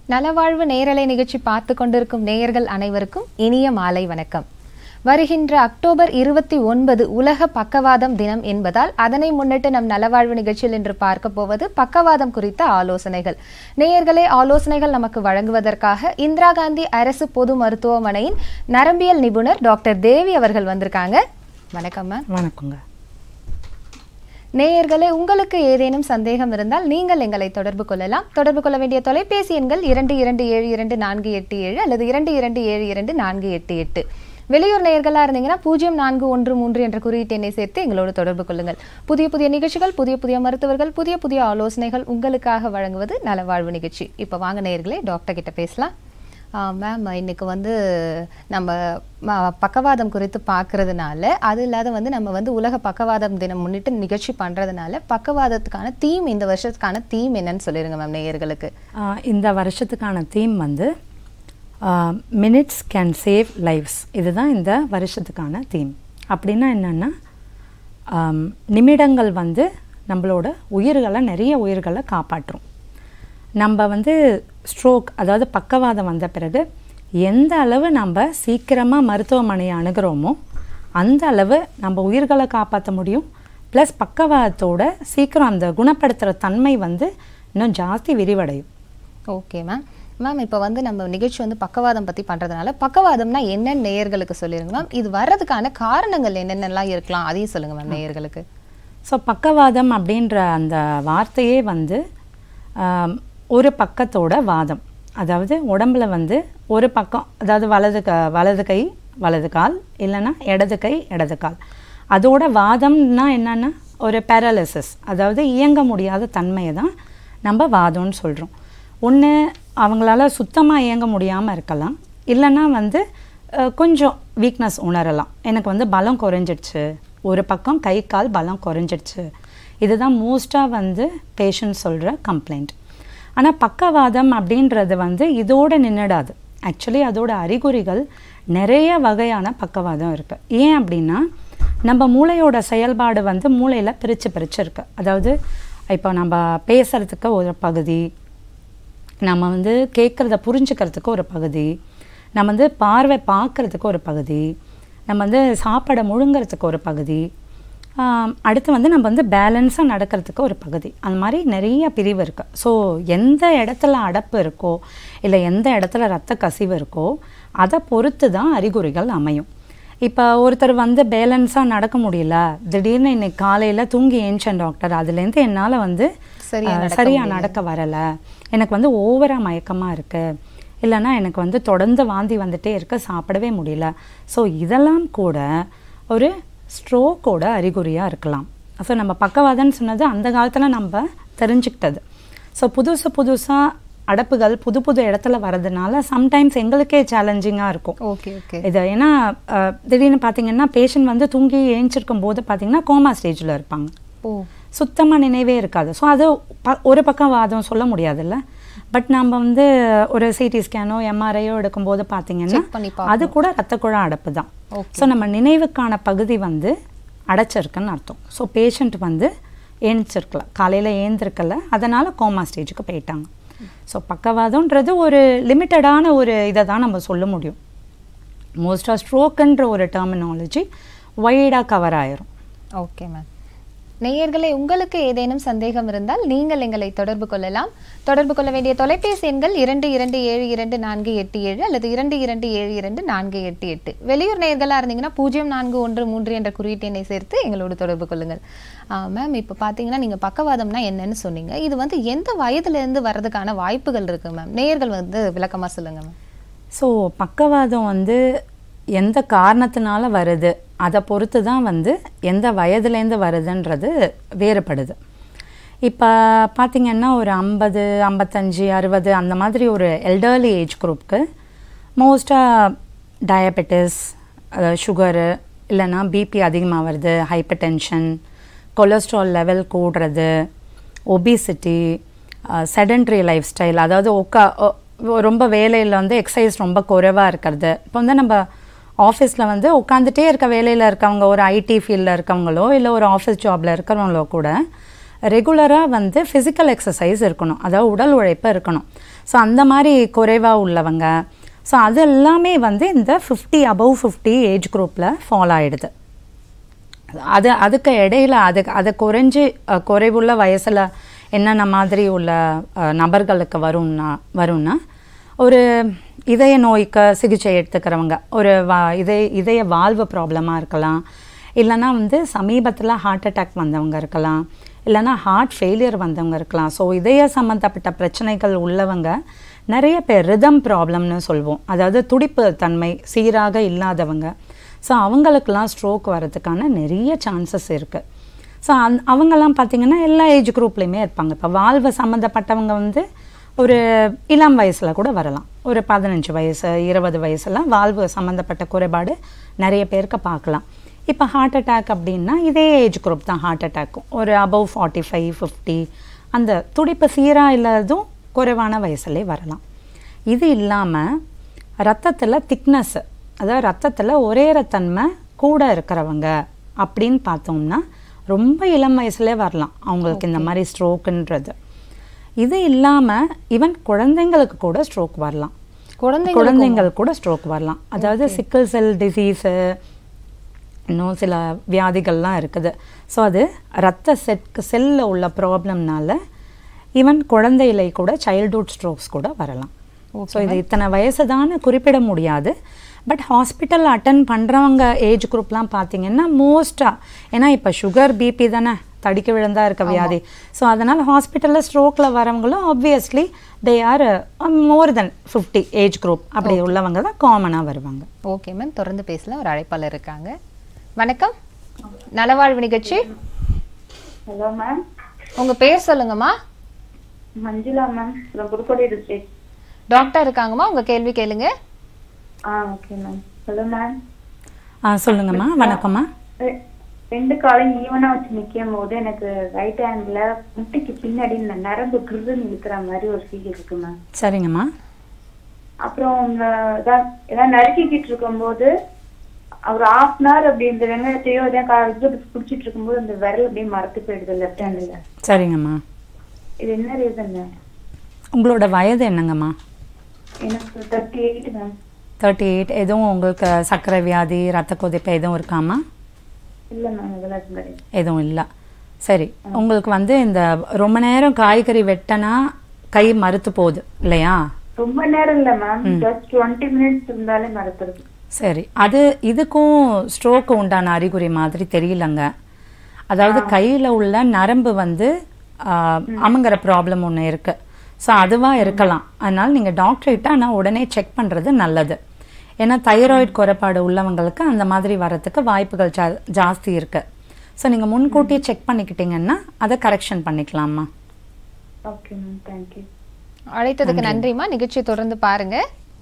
நலவாழ்வு நேரலை நிகழ்ச்சி பார்த்து கொண்டிருக்கும் நேயர்கள் அனைவருக்கும் இனிய மாலை வணக்கம் வருகின்ற அக்டோபர் இருபத்தி ஒன்பது உலக பக்கவாதம் தினம் என்பதால் அதனை முன்னிட்டு நம் நலவாழ்வு நிகழ்ச்சியில் இன்று பார்க்க போவது பக்கவாதம் குறித்த ஆலோசனைகள் நேயர்களே ஆலோசனைகள் நமக்கு வழங்குவதற்காக இந்திரா காந்தி அரசு பொது மருத்துவமனையின் நரம்பியல் நிபுணர் டாக்டர் தேவி அவர்கள் வந்திருக்காங்க வணக்கம் மேம் வணக்கங்க நேயர்களே உங்களுக்கு ஏதேனும் சந்தேகம் இருந்தால் நீங்கள் எங்களை தொடர்பு கொள்ளலாம் தொடர்பு கொள்ள வேண்டிய தொலைபேசி எண்கள் இரண்டு இரண்டு ஏழு இரண்டு நான்கு எட்டு ஏழு அல்லது இரண்டு இரண்டு ஏழு இரண்டு நான்கு எட்டு எட்டு வெளியூர் நேயர்களாக இருந்தீங்கன்னா பூஜ்ஜியம் நான்கு ஒன்று மூன்று என்ற குறியீட்டு எண்ணை சேர்த்து எங்களோடு தொடர்பு கொள்ளுங்கள் புதிய புதிய நிகழ்ச்சிகள் புதிய புதிய மருத்துவர்கள் புதிய புதிய ஆலோசனைகள் உங்களுக்காக வழங்குவது நலவாழ்வு நிகழ்ச்சி இப்போ வாங்க நேயர்களே டாக்டர் கிட்ட பேசலாம் மேம் இன்னைக்கு வந்து நம்ம ம- பக்கவாதம் குறித்து பார்க்கறதுனால அது இல்லாத வந்து நம்ம வந்து உலக பக்கவாதம் தினம் முன்னிட்டு நிகழ்ச்சி பண்றதுனால பக்கவாதத்துக்கான தீம் இந்த வருஷத்துக்கான தீம் என்னன்னு சொல்லிருங்க மேம் நேயர்களுக்கு ஆஹ் இந்த வருஷத்துக்கான தீம் வந்து மினிட்ஸ் கேன் சேவ் லைஃப்ஸ் இதுதான் இந்த வருஷத்துக்கான தீம் அப்படின்னா என்னென்னா நிமிடங்கள் வந்து நம்மளோட உயிர்களை நிறைய உயிர்களை காப்பாற்றும் நம்ம வந்து ஸ்ட்ரோக் அதாவது பக்கவாதம் வந்த பிறகு எந்த அளவு நம்ம சீக்கிரமாக மருத்துவமனையை அணுகிறோமோ அந்த அளவு நம்ம உயிர்களை காப்பாற்ற முடியும் ப்ளஸ் பக்கவாதத்தோட சீக்கிரம் அந்த குணப்படுத்துகிற தன்மை வந்து இன்னும் ஜாஸ்தி விரிவடையும் ஓகே மேம் மேம் இப்போ வந்து நம்ம நிகழ்ச்சி வந்து பக்கவாதம் பத்தி பண்றதுனால பக்கவாதம்னா என்னன்னு நேயர்களுக்கு சொல்லிருங்க மேம் இது வர்றதுக்கான காரணங்கள் என்னென்னலாம் இருக்கலாம் அதையும் சொல்லுங்க மேம் நேயர்களுக்கு ஸோ பக்கவாதம் அப்படின்ற அந்த வார்த்தையே வந்து ஆம், ஒரு பக்கத்தோட வாதம் அதாவது உடம்புல வந்து ஒரு பக்கம் அதாவது வலது க வலது கை வலது கால் இல்லைன்னா இடது கை இடது கால் அதோட வாதம்னா என்னன்னா ஒரு பேரலிசிஸ் அதாவது இயங்க முடியாத தன்மையை தான் நம்ம வாதம்னு சொல்கிறோம் ஒன்று அவங்களால சுத்தமாக இயங்க முடியாமல் இருக்கலாம் இல்லைன்னா வந்து அஹ், கொஞ்சம் வீக்னஸ் உணரலாம் எனக்கு வந்து பலம் குறைஞ்சிடுச்சு ஒரு பக்கம் கை கால் பலம் குறைஞ்சிடுச்சு இதுதான் மோஸ்ட்டாக வந்து பேஷண்ட் சொல்கிற கம்ப்ளைண்ட் ஆனால் பக்கவாதம் அப்படின்றது வந்து இதோட நின்றுடாது ஆக்சுவலி அதோட அறிகுறிகள் நிறைய வகையான பக்கவாதம் இருக்குது ஏன் அப்படின்னா நம்ம மூளையோட செயல்பாடு வந்து மூளையில் பிரித்து பிரித்து இருக்கு அதாவது இப்போ நம்ம பேசுகிறதுக்கு ஒரு பகுதி நம்ம வந்து கேட்குறத புரிஞ்சுக்கிறதுக்கு ஒரு பகுதி நம்ம வந்து பார்வை பார்க்குறதுக்கு ஒரு பகுதி நம்ம வந்து சாப்பாடை முழுங்கிறதுக்கு ஒரு பகுதி ஆம், அடுத்து வந்து நம்ம வந்து பேலன்ஸாக நடக்கிறதுக்கு ஒரு பகுதி அந்த மாதிரி நிறைய பிரிவு இருக்குது ஸோ எந்த இடத்துல அடப்பு இருக்கோ இல்லை எந்த இடத்துல ரத்த கசிவு இருக்கோ அதை பொறுத்து தான் அறிகுறிகள் அமையும் இப்போ ஒருத்தர் வந்து பேலன்ஸாக நடக்க முடியல திடீர்னு இன்னைக்கு காலையில் தூங்கி ஏஞ்சேன் டாக்டர் அதுலேருந்து என்னால் வந்து சரியா அஹ், நடக்க சரியா முடியல. நடக்க வரலை எனக்கு வந்து ஓவராக மயக்கமாக இருக்குது இல்லைன்னா எனக்கு வந்து தொடர்ந்து வாந்தி வந்துட்டே இருக்க சாப்பிடவே முடியல ஸோ இதெல்லாம் கூட ஒரு ஸ்ட்ரோக்கோட அறிகுறியாக இருக்கலாம் ஸோ நம்ம பக்கவாதம்னு சொன்னது அந்த காலத்தில் நம்ம தெரிஞ்சுக்கிட்டது ஸோ புதுசு புதுசாக அடப்புகள் புது புது இடத்துல வர்றதுனால சம்டைம்ஸ் எங்களுக்கே சேலஞ்சிங்காக இருக்கும் ஓகே ஓகே இது ஏன்னா அஹ், திடீர்னு பார்த்தீங்கன்னா பேஷண்ட் வந்து தூங்கி ஏஞ்சிருக்கும் போது பார்த்தீங்கன்னா கோமா ஸ்டேஜில் இருப்பாங்க ஓ சுத்தமாக நினைவே இருக்காது ஸோ அது ப ஒரு பக்கம் வாதம் சொல்ல முடியாதுல்ல பட் நம்ம வந்து ஒரு சிடி ஸ்கேனோ எம்ஆர்ஐயோ எடுக்கும்போது பார்த்தீங்கன்னா Check பண்ணி அது கூட ரத்த குழா அடப்பு தான் Okay. ஸோ நம்ம நினைவுக்கான பகுதி வந்து அடைச்சிருக்குன்னு அர்த்தம் ஸோ பேஷண்ட் வந்து ஏந்திருக்கல காலையில் ஏந்திருக்கல அதனால் கோமா ஸ்டேஜுக்கு போயிட்டாங்க ஸோ பக்கவாதம்ன்றது ஒரு லிமிட்டடான ஒரு இதை தான் நம்ம சொல்ல முடியும் மோஸ்ட்டாக ஸ்ட்ரோக்குன்ற ஒரு டெர்மினாலஜி வைடாக கவர் ஆயிரும் ஓகே மேம் நேயர்களே உங்களுக்கு ஏதேனும் சந்தேகம் இருந்தால் நீங்கள் எங்களை தொடர்பு கொள்ளலாம் தொடர்பு கொள்ள வேண்டிய தொலைபேசி எண்கள் இரண்டு இரண்டு ஏழு இரண்டு நான்கு எட்டு ஏழு அல்லது இரண்டு இரண்டு ஏழு இரண்டு நான்கு எட்டு எட்டு வெளியூர் நேயர்களாக இருந்தீங்கன்னா பூஜ்ஜியம் நான்கு ஒன்று மூன்று என்ற குறியீட்டு எண்ணை சேர்த்து எங்களோடு தொடர்பு கொள்ளுங்கள் மேம் இப்போ பார்த்தீங்கன்னா நீங்கள் பக்கவாதம்னா என்னன்னு சொன்னீங்க இது வந்து எந்த வயதுலேருந்து வர்றதுக்கான வாய்ப்புகள் இருக்கு மேம் நேயர்கள் வந்து விளக்கமாக சொல்லுங்க மேம் ஸோ பக்கவாதம் வந்து எந்த காரணத்தினால வருது அதை பொறுத்து தான் வந்து எந்த வயதுலேருந்து வருதுன்றது வேறுபடுது இப்போ பார்த்தீங்கன்னா ஒரு ஐம்பது ஐம்பத்தஞ்சு அறுபது அந்த மாதிரி ஒரு எல்டர்லி ஏஜ் குரூப்க்கு மோஸ்ட்டாக டயபெட்டிஸ் சுகரு இல்லைன்னா பிபி அதிகமாக வருது ஹைப்பர் டென்ஷன் கொலஸ்ட்ரால் லெவல் கூடுறது ஒபிசிட்டி செடன்ட்ரி லைஃப் ஸ்டைல் அதாவது உட்கா ஒ- ரொம்ப வேலையில் வந்து எக்ஸசைஸ் ரொம்ப குறைவாக இருக்கிறது இப்போ வந்து நம்ம ஆஃபீஸில் வந்து உட்காந்துட்டே இருக்க வேலையில் இருக்கவங்க ஒரு ஐடி ஃபீல்டில் இருக்கவங்களோ இல்லை ஒரு ஆஃபீஸ் ஜாபில் இருக்கிறவங்களோ கூட ரெகுலராக வந்து ஃபிசிக்கல் எக்ஸசைஸ் இருக்கணும் அதாவது உடல் உழைப்பு இருக்கணும் ஸோ அந்த மாதிரி குறைவாக உள்ளவங்க ஸோ அது எல்லாமே வந்து இந்த ஃபிஃப்டி அபவ் ஃபிஃப்டி ஏஜ் குரூப்பில் ஃபாலோ ஆகிடுது அது அதுக்கு இடையில அது அதை குறைஞ்சி அஹ், குறைவுள்ள வயசில் என்னென்ன மாதிரி உள்ள அஹ், நபர்களுக்கு வரும்னா வரும்னா ஒரு இதய நோய்க்கு சிகிச்சை எடுத்துக்கிறவங்க ஒரு வா இதய இதய வால்வு ப்ராப்ளமாக இருக்கலாம் இல்லைன்னா வந்து சமீபத்தில் ஹார்ட் அட்டாக் வந்தவங்க இருக்கலாம் இல்லைன்னா ஹார்ட் ஃபெயிலியர் வந்தவங்க இருக்கலாம் ஸோ இதய சம்மந்தப்பட்ட பிரச்சனைகள் உள்ளவங்க நிறைய பேர் ரிதம் ப்ராப்ளம்னு சொல்வோம் அதாவது துடிப்பு தன்மை சீராக இல்லாதவங்க ஸோ அவங்களுக்கெல்லாம் ஸ்ட்ரோக் வரதுக்கான நிறைய சான்சஸ் இருக்குது ஸோ அந் அவங்கெல்லாம் பார்த்திங்கன்னா எல்லா ஏஜ் குரூப்லேயுமே இருப்பாங்க இப்போ வாழ்வு சம்மந்தப்பட்டவங்க வந்து ஒரு இளம் வயசில் கூட வரலாம் ஒரு பதினஞ்சு வயசு இருபது வயசுலாம் வாழ்வு சம்மந்தப்பட்ட குறைபாடு நிறைய பேருக்கு பார்க்கலாம் இப்போ ஹார்ட் அட்டாக் அப்படின்னா இதே ஏஜ் குரூப் தான் ஹார்ட் அட்டாக்கும் ஒரு அபவ் ஃபார்ட்டி ஃபைவ் ஃபிஃப்டி அந்த துடிப்பு சீராக இல்லாததும் குறைவான வயசுலே வரலாம் இது இல்லாமல் ரத்தத்தில் திக்னஸ் அதாவது ரத்தத்தில் ஒரேரத்தன்மை கூட இருக்கிறவங்க அப்படின்னு பார்த்தோம்னா ரொம்ப இளம் வயசுலே வரலாம் அவங்களுக்கு இந்த மாதிரி ஸ்ட்ரோக்குன்றது இது இல்லாமல் ஈவன் குழந்தைங்களுக்கு கூட ஸ்ட்ரோக் வரலாம் குழந்தைங்க குழந்தைங்களுக்கு கூட ஸ்ட்ரோக் வரலாம் அதாவது சிக்கல் செல் டிசீஸு இன்னும் சில வியாதிகள்லாம் இருக்குது ஸோ அது ரத்த செட் செல்லில் உள்ள ப்ராப்ளம்னால ஈவன் குழந்தையில கூட சைல்ட்ஹுட் ஸ்ட்ரோக்ஸ் கூட வரலாம் ஸோ இது இத்தனை வயசு தான் குறிப்பிட முடியாது பட் ஹாஸ்பிட்டல் அட்டன் பண்ணுறவங்க ஏஜ் குரூப்லாம் பார்த்தீங்கன்னா மோஸ்ட்டாக ஏன்னா இப்போ சுகர் பிபி தானே தடிக்க விழுந்தா இருக்க வியாதி ஸோ அதனால் ஹாஸ்பிட்டலில் ஸ்ட்ரோக்கில் வரவங்களும் obviously they are more than fifty age group அப்படி உள்ளவங்க தான் காமனாக வருவாங்க ஓகே மேம் தொடர்ந்து பேசலாம் ஒரு அழைப்பாளர் இருக்காங்க வணக்கம் நலவாழ்வு நிகழ்ச்சி ஹலோ மேம் உங்க பேர் சொல்லுங்கம்மா Manjula ma'am from Pudukkottai district doctor இருக்காங்கம்மா உங்க கேள்வி கேளுங்க ஆ ஓகே மேம் ஹலோ மேம் ஆ சொல்லுங்கம்மா வணக்கம்மா ரெண்டு காலையும் ஈவனா வச்சு நிக்கும் போது எனக்கு ரைட் ஹேண்ட்ல முட்டிக்கு பின்னாடி இந்த நரம்பு கிருன்னு இழுக்கிற மாதிரி ஒரு ஃபீல் இருக்கு மேம் சரிங்கம்மா அப்புறம் உங்க ஏதாவது ஏதாவது நறுக்கிக்கிட்டு இருக்கும்போது ஒரு ஹாஃப் அன் ஹவர் அப்படி இந்த வெங்காயத்தையோ எதாவது பிடிச்சிட்டு இருக்கும்போது அந்த விரல் அப்படியே மரத்து போயிடுது லெஃப்ட் ஹேண்ட்ல சரிங்கம்மா இது என்ன ரீசன் மேம் உங்களோட வயது என்னங்கம்மா எனக்கு thirty eight ma'am thirty eight எதுவும் உங்களுக்கு சர்க்கரை வியாதி ரத்த கொதிப்பு எதுவும் இருக்காமா இல்ல மேம் இதெல்லாம் கிடையாது எதுவும் இல்லை சரி உங்களுக்கு வந்து இந்த ரொம்ப நேரம் காய்கறி வெட்டனா கை மறுத்து போகுது இல்லையா ரொம்ப நேரம் இல்ல மேம் ஜஸ்ட் டுவெண்ட்டி மினிட்ஸ் இருந்தாலே மறந்துருக்கு சரி அது இதுக்கும் ஸ்ட்ரோக்கு உண்டான அறிகுறி மாதிரி தெரியலங்க அதாவது கையில் உள்ள நரம்பு வந்து ஆஹ், அமுங்குற ப்ராப்ளம் ஒன்று இருக்கு ஸோ அதுவாக இருக்கலாம் அதனால் நீங்கள் டாக்டர்கிட்ட ஆனால் உடனே செக் பண்ணுறது நல்லது ஏன்னா தைராய்டு குறைபாடு உள்ளவங்களுக்கு அந்த மாதிரி வரத்துக்கு வாய்ப்புகள் ஜா ஜாஸ்தி இருக்கு ஸோ நீங்கள் முன்கூட்டியே செக் பண்ணிக்கிட்டீங்கன்னா அதை கரெக்ஷன் பண்ணிக்கலாமா ஓகே மேம் தேங்க்யூ அழைத்ததுக்கு நன்றிம்மா நிகழ்ச்சியை தொடர்ந்து பாருங்க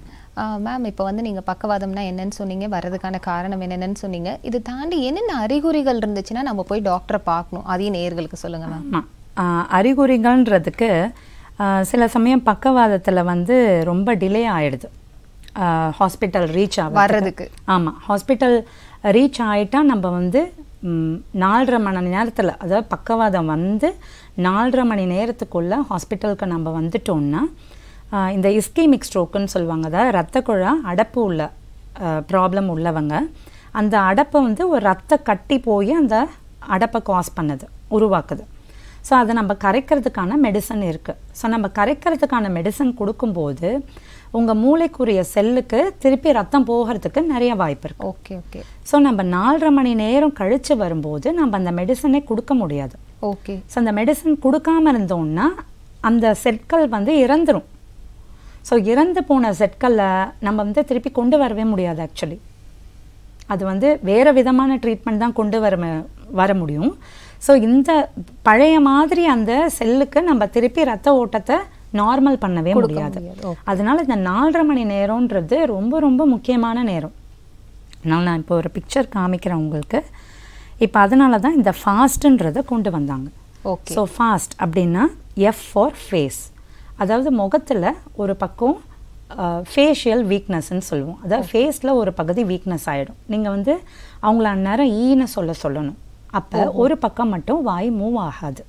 மேம் இப்போ வந்து நீங்க பக்கவாதம்னா என்னன்னு சொன்னீங்க வர்றதுக்கான காரணம் என்னென்னு சொன்னீங்க இது தாண்டி என்னென்ன அறிகுறிகள் இருந்துச்சுன்னா நம்ம போய் டாக்டரை பார்க்கணும் அதையும் நேயர்களுக்கு சொல்லுங்க மேம் ஆமாம் அறிகுறிகள்ன்றதுக்கு ஆஹ், சில சமயம் பக்கவாதத்தில் வந்து ரொம்ப டிலே ஆயிடுது ஹாஸ்பிட்டல் ரீச் ஆகும் வர்றதுக்கு ஆமாம் ஹாஸ்பிட்டல் ரீச் ஆயிட்டா நம்ம வந்து ம், நாலரை மணி நேரத்தில் அதாவது பக்கவாதம் வந்து நாலரை மணி நேரத்துக்குள்ளே ஹாஸ்பிட்டலுக்கு நம்ம வந்துட்டோம்னா ஆஹ், இந்த இஸ்கீமிக் ஸ்ட்ரோக்குன்னு சொல்லுவாங்க அதாவது ரத்த குழா அடப்பு உள்ள ப்ராப்ளம் உள்ளவங்க அந்த அடப்பை வந்து ஒரு ரத்த கட்டி போய் அந்த அடப்பை காஸ் பண்ணுது உருவாக்குது ஸோ அதை நம்ம கரைக்கிறதுக்கான மெடிசன் இருக்குது ஸோ நம்ம கரைக்கிறதுக்கான மெடிசன் கொடுக்கும்போது உங்கள் மூளைக்குரிய செல்லுக்கு திருப்பி ரத்தம் போகிறதுக்கு நிறைய வாய்ப்பு இருக்குது ஓகே ஓகே ஸோ நம்ம நாலரை மணி நேரம் கழித்து வரும்போது நம்ம அந்த மெடிசனே கொடுக்க முடியாது ஓகே ஸோ அந்த மெடிசன் கொடுக்காம இருந்தோம்னா அந்த செட்கள் வந்து இறந்துரும் ஸோ இறந்து போன செட்களை நம்ம வந்து திருப்பி கொண்டு வரவே முடியாது ஆக்சுவலி அது வந்து வேறு விதமான ட்ரீட்மெண்ட் தான் கொண்டு வர ம- வர முடியும் ஸோ இந்த பழைய மாதிரி அந்த செல்லுக்கு நம்ம திருப்பி ரத்த ஓட்டத்தை நார்மல் பண்ணவே முடியாது முடியாது. ஓ. அதனால இந்த நாலரை மணி நேரம்ன்றது ரொம்ப ரொம்ப முக்கியமான நேரம் அதனால் நான் இப்போ ஒரு பிக்சர் காமிக்கிறேன் உங்களுக்கு இப்போ அதனால தான் இந்த ஃபாஸ்ட்டுன்றதை கொண்டு வந்தாங்க ஓகே ஸோ ஃபாஸ்ட் அப்படின்னா எஃப் ஃபார் ஃபேஸ் அதாவது முகத்தில் ஒரு பக்கம் ஃபேஷியல் வீக்னஸ்ன்னு சொல்லுவோம் அதாவது ஃபேஸில் ஒரு பகுதி வீக்னஸ் ஆகிடும் நீங்கள் வந்து அவங்கள அந்நேரம் ஈன்னு சொல்ல சொல்லணும் அப்போ ஒரு பக்கம் மட்டும் வாய் மூவ் ஆகாது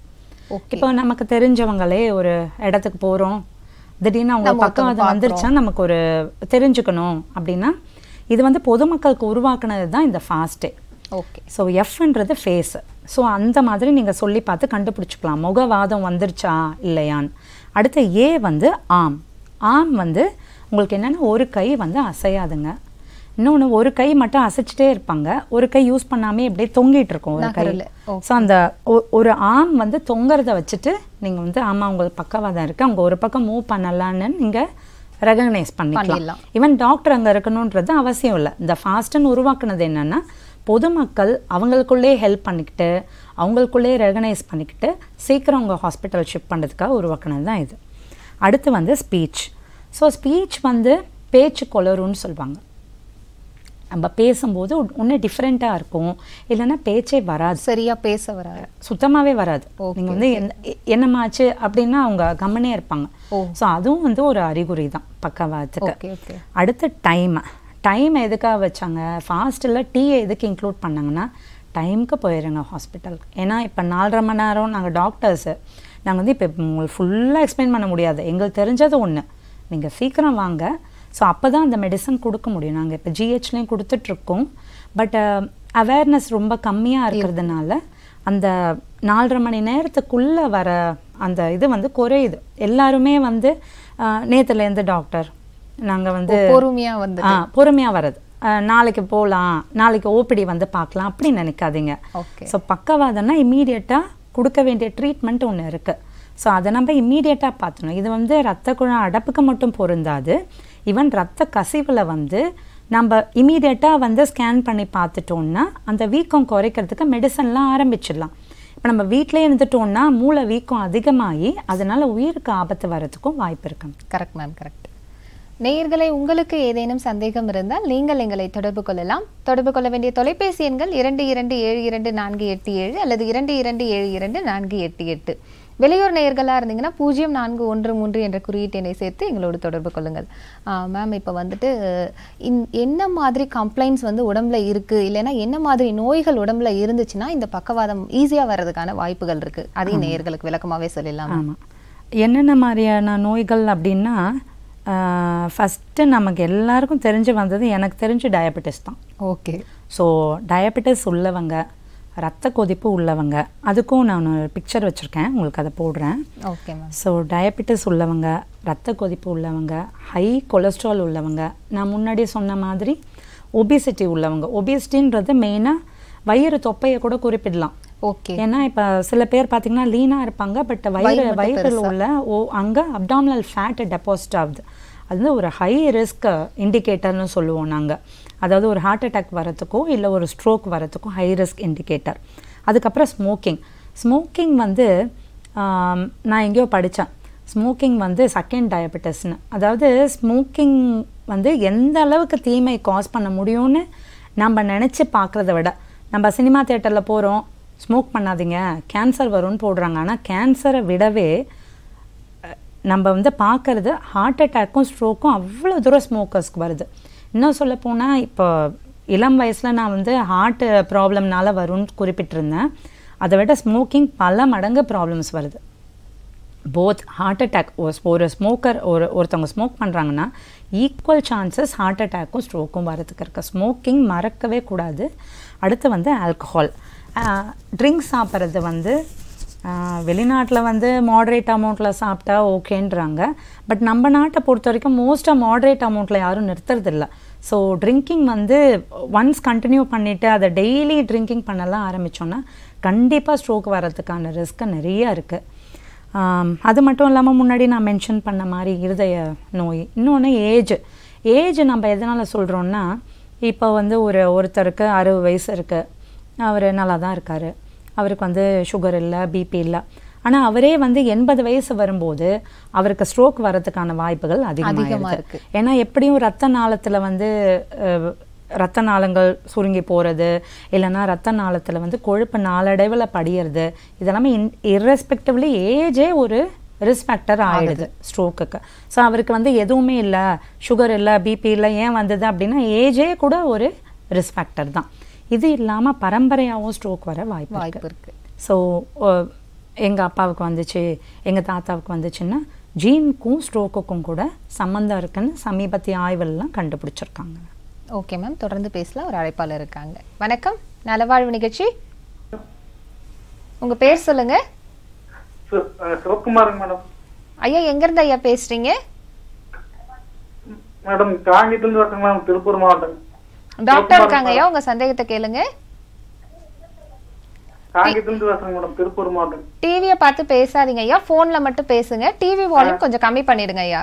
Okay. இப்போ நமக்கு தெரிஞ்சவங்களே ஒரு இடத்துக்கு போறோம் திடீர்னு அவங்க நம்ம பக்கம் அது ஒருத்தவங்க வந்துருச்சா நமக்கு ஒரு தெரிஞ்சுக்கணும் அப்படின்னா இது வந்து பொதுமக்களுக்கு உருவாக்குனது தான் இந்த ஃபாஸ்ட்டே ஓகே ஸோ எஃப்ன்றது ஃபேஸ் ஸோ அந்த மாதிரி நீங்கள் சொல்லி பார்த்து கண்டுபிடிச்சிக்கலாம் முகவாதம் வந்துருச்சா இல்லையான்னு அடுத்து ஏ வந்து ஆம் ஆம் வந்து உங்களுக்கு என்னென்னா ஒரு கை வந்து அசையாதுங்க இன்னொன்று ஒரு கை மட்டும் அசைச்சிட்டே இருப்பாங்க ஒரு கை யூஸ் பண்ணாமே இப்படியே தொங்கிட்டு இருக்கும் ஒரு கை நகரல. ஸோ அந்த ஒ- ஒரு ஆம் வந்து தொங்குறத வச்சுட்டு நீங்கள் வந்து ஆமாம் உங்களுக்கு பக்கவாதம் இருக்குது அவங்க ஒரு பக்கம் மூவ் பண்ணலான்னு நீங்கள் ரெகக்னைஸ் பண்ணிக்கலாம் பண்ணிடலாம். ஈவன் டாக்டர் அங்கே இருக்கணுன்றது அவசியம் இல்லை இந்த ஃபாஸ்ட்னு உருவாக்குனது என்னன்னா பொதுமக்கள் அவங்களுக்குள்ளே ஹெல்ப் பண்ணிக்கிட்டு அவங்களுக்குள்ளே ரெகனைஸ் பண்ணிக்கிட்டு சீக்கிரம் அவங்க ஹாஸ்பிட்டல் ஷிஃப்ட் பண்ணுறதுக்காக உருவாக்குனது தான் இது அடுத்து வந்து ஸ்பீச் ஸோ ஸ்பீச் வந்து பேச்சு கொளருன்னு சொல்லுவாங்க நம்ம பேசும்போது ஒன்று டிஃப்ரெண்ட்டாக இருக்கும் இல்லைன்னா பேச்சே வராது சரியா பேச வராது சுத்தமாகவே வராது Okay, நீங்கள் வந்து என்ன எ- என்னமாச்சு அப்படின்னா அவங்க கம்மனே இருப்பாங்க ஓ. ஸோ அதுவும் வந்து ஒரு அறிகுறி தான் பக்கவாதத்துக்கு ஓகே ஓகே அடுத்து டைம் டைம் எதுக்காக வச்சாங்க ஃபாஸ்ட்டில் டீயை எதுக்கு இன்க்ளூட் பண்ணாங்கன்னா டைமுக்கு போயிடுங்க ஹாஸ்பிட்டலுக்கு ஏன்னா இப்போ நாலரை மணி நேரம் நாங்கள் டாக்டர்ஸு நாங்கள் வந்து இப்போ உங்களுக்கு ஃபுல்லாக எக்ஸ்பிளைன் பண்ண முடியாது எங்களுக்கு தெரிஞ்சது ஒன்று நீங்கள் சீக்கிரம் வாங்க ஸோ அப்போ தான் அந்த மெடிசன் கொடுக்க முடியும் நாங்கள் இப்போ ஜிஹெச்லேயும் கொடுத்துட்ருக்கோம் பட் அவேர்னஸ் ரொம்ப கம்மியாக இருக்கிறதுனால அந்த நாலரை மணி நேரத்துக்குள்ளே வர அந்த இது வந்து குறையுது எல்லாருமே வந்து நேற்றுலேருந்து டாக்டர் நாங்கள் வந்து பொறுமையா வந்து ஆ பொறுமையாக வர்றது அஹ், நாளைக்கு போகலாம் நாளைக்கு ஓபிடி வந்து பார்க்கலாம் அப்படி நினைக்காதீங்க ஓகே ஸோ பக்கவாதம்னா இம்மீடியட்டாக கொடுக்க வேண்டிய ட்ரீட்மெண்ட் ஒன்று இருக்குது ஸோ அதை நம்ம இம்மீடியட்டாக பார்த்துணும் இது வந்து ரத்த குழாய் அடப்புக்கு மட்டும் பொருந்தாது ஈவன் ரத்த கசிவில் வந்து நம்ம இம்மீடியட்டாக வந்து ஸ்கேன் பண்ணி பார்த்துட்டோம்னா அந்த வீக்கம் குறைக்கிறதுக்கு மெடிசன்லாம் ஆரம்பிச்சிடலாம் இப்போ நம்ம வீட்டிலே இருந்துட்டோம்னா மூளை வீக்கம் அதிகமாகி அதனால உயிருக்கு ஆபத்து வர்றதுக்கும் வாய்ப்பு இருக்கு கரெக்ட் மேம் கரெக்ட் நேயர்களை உங்களுக்கு ஏதேனும் சந்தேகம் இருந்தால் நீங்கள் எங்களை தொடர்பு கொள்ளலாம் தொடர்பு கொள்ள வேண்டிய தொலைபேசி எண்கள் இரண்டு இரண்டு ஏழு இரண்டு நான்கு எட்டு ஏழு அல்லது இரண்டு இரண்டு ஏழு இரண்டு நான்கு எட்டு எட்டு வெளியூர் நேயர்களாக இருந்தீங்கன்னா பூஜ்ஜியம் நான்கு ஒன்று மூன்று என்ற குறியீட்டு எண்ணை சேர்த்து எங்களோடு தொடர்பு கொள்ளுங்கள் மேம் இப்போ வந்துட்டு இந் என்ன மாதிரி கம்ப்ளைண்ட்ஸ் வந்து உடம்புல இருக்குது இல்லைன்னா என்ன மாதிரி நோய்கள் உடம்புல இருந்துச்சுன்னா இந்த பக்கவாதம் ஈஸியாக வர்றதுக்கான வாய்ப்புகள் இருக்குது அதையும் நேயர்களுக்கு விளக்கமாகவே சொல்லலாம் ஆமாம் என்னென்ன மாதிரியான நோய்கள் அப்படின்னா ஃபஸ்ட்டு நமக்கு எல்லாருக்கும் தெரிஞ்சு வந்தது எனக்கு தெரிஞ்சு டயபெட்டிஸ் தான் ஓகே ஸோ டயபெட்டிஸ் உள்ளவங்க ரத்த கொதிப்பு உள்ளவங்க அதுக்கும் நான் ஒரு பிக்சர் வச்சுருக்கேன் உங்களுக்கு அதை போடுறேன் ஓகே மேம் ஸோ டயபெட்டிஸ் உள்ளவங்க ரத்த கொதிப்பு உள்ளவங்க ஹை கொலஸ்ட்ரால் உள்ளவங்க நான் முன்னாடி சொன்ன மாதிரி ஒபிசிட்டி உள்ளவங்க ஒபிசிட்டின்றது மெயினாக வயிறு தொப்பையை கூட குறிப்பிடலாம் ஓகே ஏன்னா இப்போ சில பேர் பார்த்தீங்கன்னா லீனாக இருப்பாங்க பட் வயிறு மட்டும் வயிற்றில் உள்ள ஓ அங்கே அப்டாமினல் ஃபேட் டெபாசிட் ஆகுது அது வந்து ஒரு ஹை ரிஸ்க் இண்டிகேட்டர்னு சொல்லுவோம் நாங்கள் அதாவது ஒரு ஹார்ட் அட்டாக் வரத்துக்கோ இல்லை ஒரு ஸ்ட்ரோக் வரத்துக்கும் ஹை ரிஸ்க் இண்டிகேட்டர் அதுக்கப்புறம் ஸ்மோக்கிங் ஸ்மோக்கிங் வந்து ஆம், நான் எங்கேயோ படித்தேன் ஸ்மோக்கிங் வந்து செகண்ட் டயபெட்டிஸ்னு அதாவது ஸ்மோக்கிங் வந்து எந்த அளவுக்கு தீமை காஸ் பண்ண முடியும்னு நம்ம நினச்சி பார்க்குறத விட நம்ம சினிமா தேட்டரில் போகிறோம் ஸ்மோக் பண்ணாதீங்க கேன்சர் வரும்னு போடுறாங்க ஆனால் கேன்சரை விடவே அஹ், நம்ம வந்து பார்க்கறது ஹார்ட் அட்டாக்கும் ஸ்ட்ரோக்கும் அவ்வளோ தூரம் ஸ்மோக்கர்ஸ்க்கு வருது இன்னும் சொல்ல போனால் இப்போ இளம் வயசில் நான் வந்து ஹார்ட் ப்ராப்ளம்னால வரும்னு குறிப்பிட்டிருந்தேன் அதை விட ஸ்மோக்கிங் பல மடங்கு ப்ராப்ளம்ஸ் வருது போத் ஹார்ட் அட்டாக் ஒரு ஸ்மோக்கர் ஒரு ஒருத்தவங்க ஸ்மோக் பண்ணுறாங்கன்னா ஈக்குவல் சான்சஸ் ஹார்ட் அட்டாக்கும் ஸ்ட்ரோக்கும் வரதுக்கு இருக்கு ஸ்மோக்கிங் மறக்கவே கூடாது அடுத்து வந்து ஆல்கஹால் ட்ரிங்க்ஸ் சாப்பிட்றது வந்து வெளிநாட்டில் வந்து மாடரேட் அமௌண்ட்டில் சாப்பிட்டா ஓகேன்றாங்க பட் நம்ம நாட்டை பொறுத்த வரைக்கும் மோஸ்ட்டாக மாடரேட் அமௌண்ட்டில் யாரும் நிறுத்துறதில்ல ஸோ ட்ரிங்கிங் வந்து ஒன்ஸ் கண்டினியூ பண்ணிவிட்டு அதை டெய்லி ட்ரிங்கிங் பண்ணலாம் ஆரம்பித்தோன்னா கண்டிப்பாக ஸ்ட்ரோக் வர்றதுக்கான ரிஸ்க்கு நிறைய இருக்குது ஆம், அது மட்டும் இல்லாமல் முன்னாடி நான் மென்ஷன் பண்ண மாதிரி இருதய நோய் இன்னொன்று ஏஜ் ஏஜ் நம்ம எதனால் சொல்கிறோன்னா இப்போ வந்து ஒரு ஒருத்தருக்கு அறுபது வயசு இருக்குது அவர் நல்லா தான் இருக்கார் அவருக்கு வந்து சுகர் இல்லை பிபி இல்லை ஆனால் அவரே வந்து எண்பது வயசு வரும்போது அவருக்கு ஸ்ட்ரோக் வர்றதுக்கான வாய்ப்புகள் அதிகமா அதிகமாக இருக்கு. இருக்கு ஏன்னா எப்படியும் ரத்த நாளத்தில் வந்து அஹ், ரத்த நாளங்கள் சுருங்கி போகிறது இல்லைன்னா ரத்த நாளத்தில் வந்து கொழுப்பு நாளடைவில் படியறது இதெல்லாமே இன் இர்ரெஸ்பெக்டிவ்லி ஏஜே ஒரு ரிஸ்க் ஃபேக்டர் ஆயிடுது ஸ்ட்ரோக்குக்கு ஸோ அவருக்கு வந்து எதுவுமே இல்லை சுகர் இல்லை பிபி இல்லை ஏன் வந்தது அப்படின்னா ஏஜே கூட ஒரு ரிஸ்க் ஃபேக்டர் தான் இது இல்லாமல் பரம்பரையாகவும் ஸ்ட்ரோக் வர வாய்ப்பு இருக்கு வாய்ப்பு இருக்கு ஸோ எங்கள் அப்பாவுக்கு வந்துச்சு எங்கள் தாத்தாவுக்கு வந்துச்சுன்னா ஜீனுக்கும் ஸ்ட்ரோக்குக்கும் கூட சம்மந்தம் இருக்குன்னு சமீபத்திய ஆய்வுலாம் கண்டுபிடிச்சிருக்காங்க ஓகே மேம் தொடர்ந்து பேசலாம் ஒரு அழைப்பாளர் இருக்காங்க வணக்கம் நலவாழ்வு நிகழ்ச்சி உங்க பேர் சொல்லுங்க சிவ- அஹ் சிவகுமாருங்க மேடம் ஐயா எங்க இருந்து ஐயா பேசுறீங்க மேடம் காங்கியத்துலேருந்து வரேங்க மேடம் திருப்பூர் மாவட்டம் டாக்டர் இருக்காங்க ஐயா உங்க சந்தேகத்தை கேளுங்க காங்கியத்துலேருந்து வரேங்க மேடம் திருப்பூர் மாவட்டம் டிவியை பார்த்து பேசாதீங்க ஐயா போன்ல மட்டும் பேசுங்க டிவி வால்யூம் கொஞ்சம் கம்மி பண்ணிடுங்க ஐயா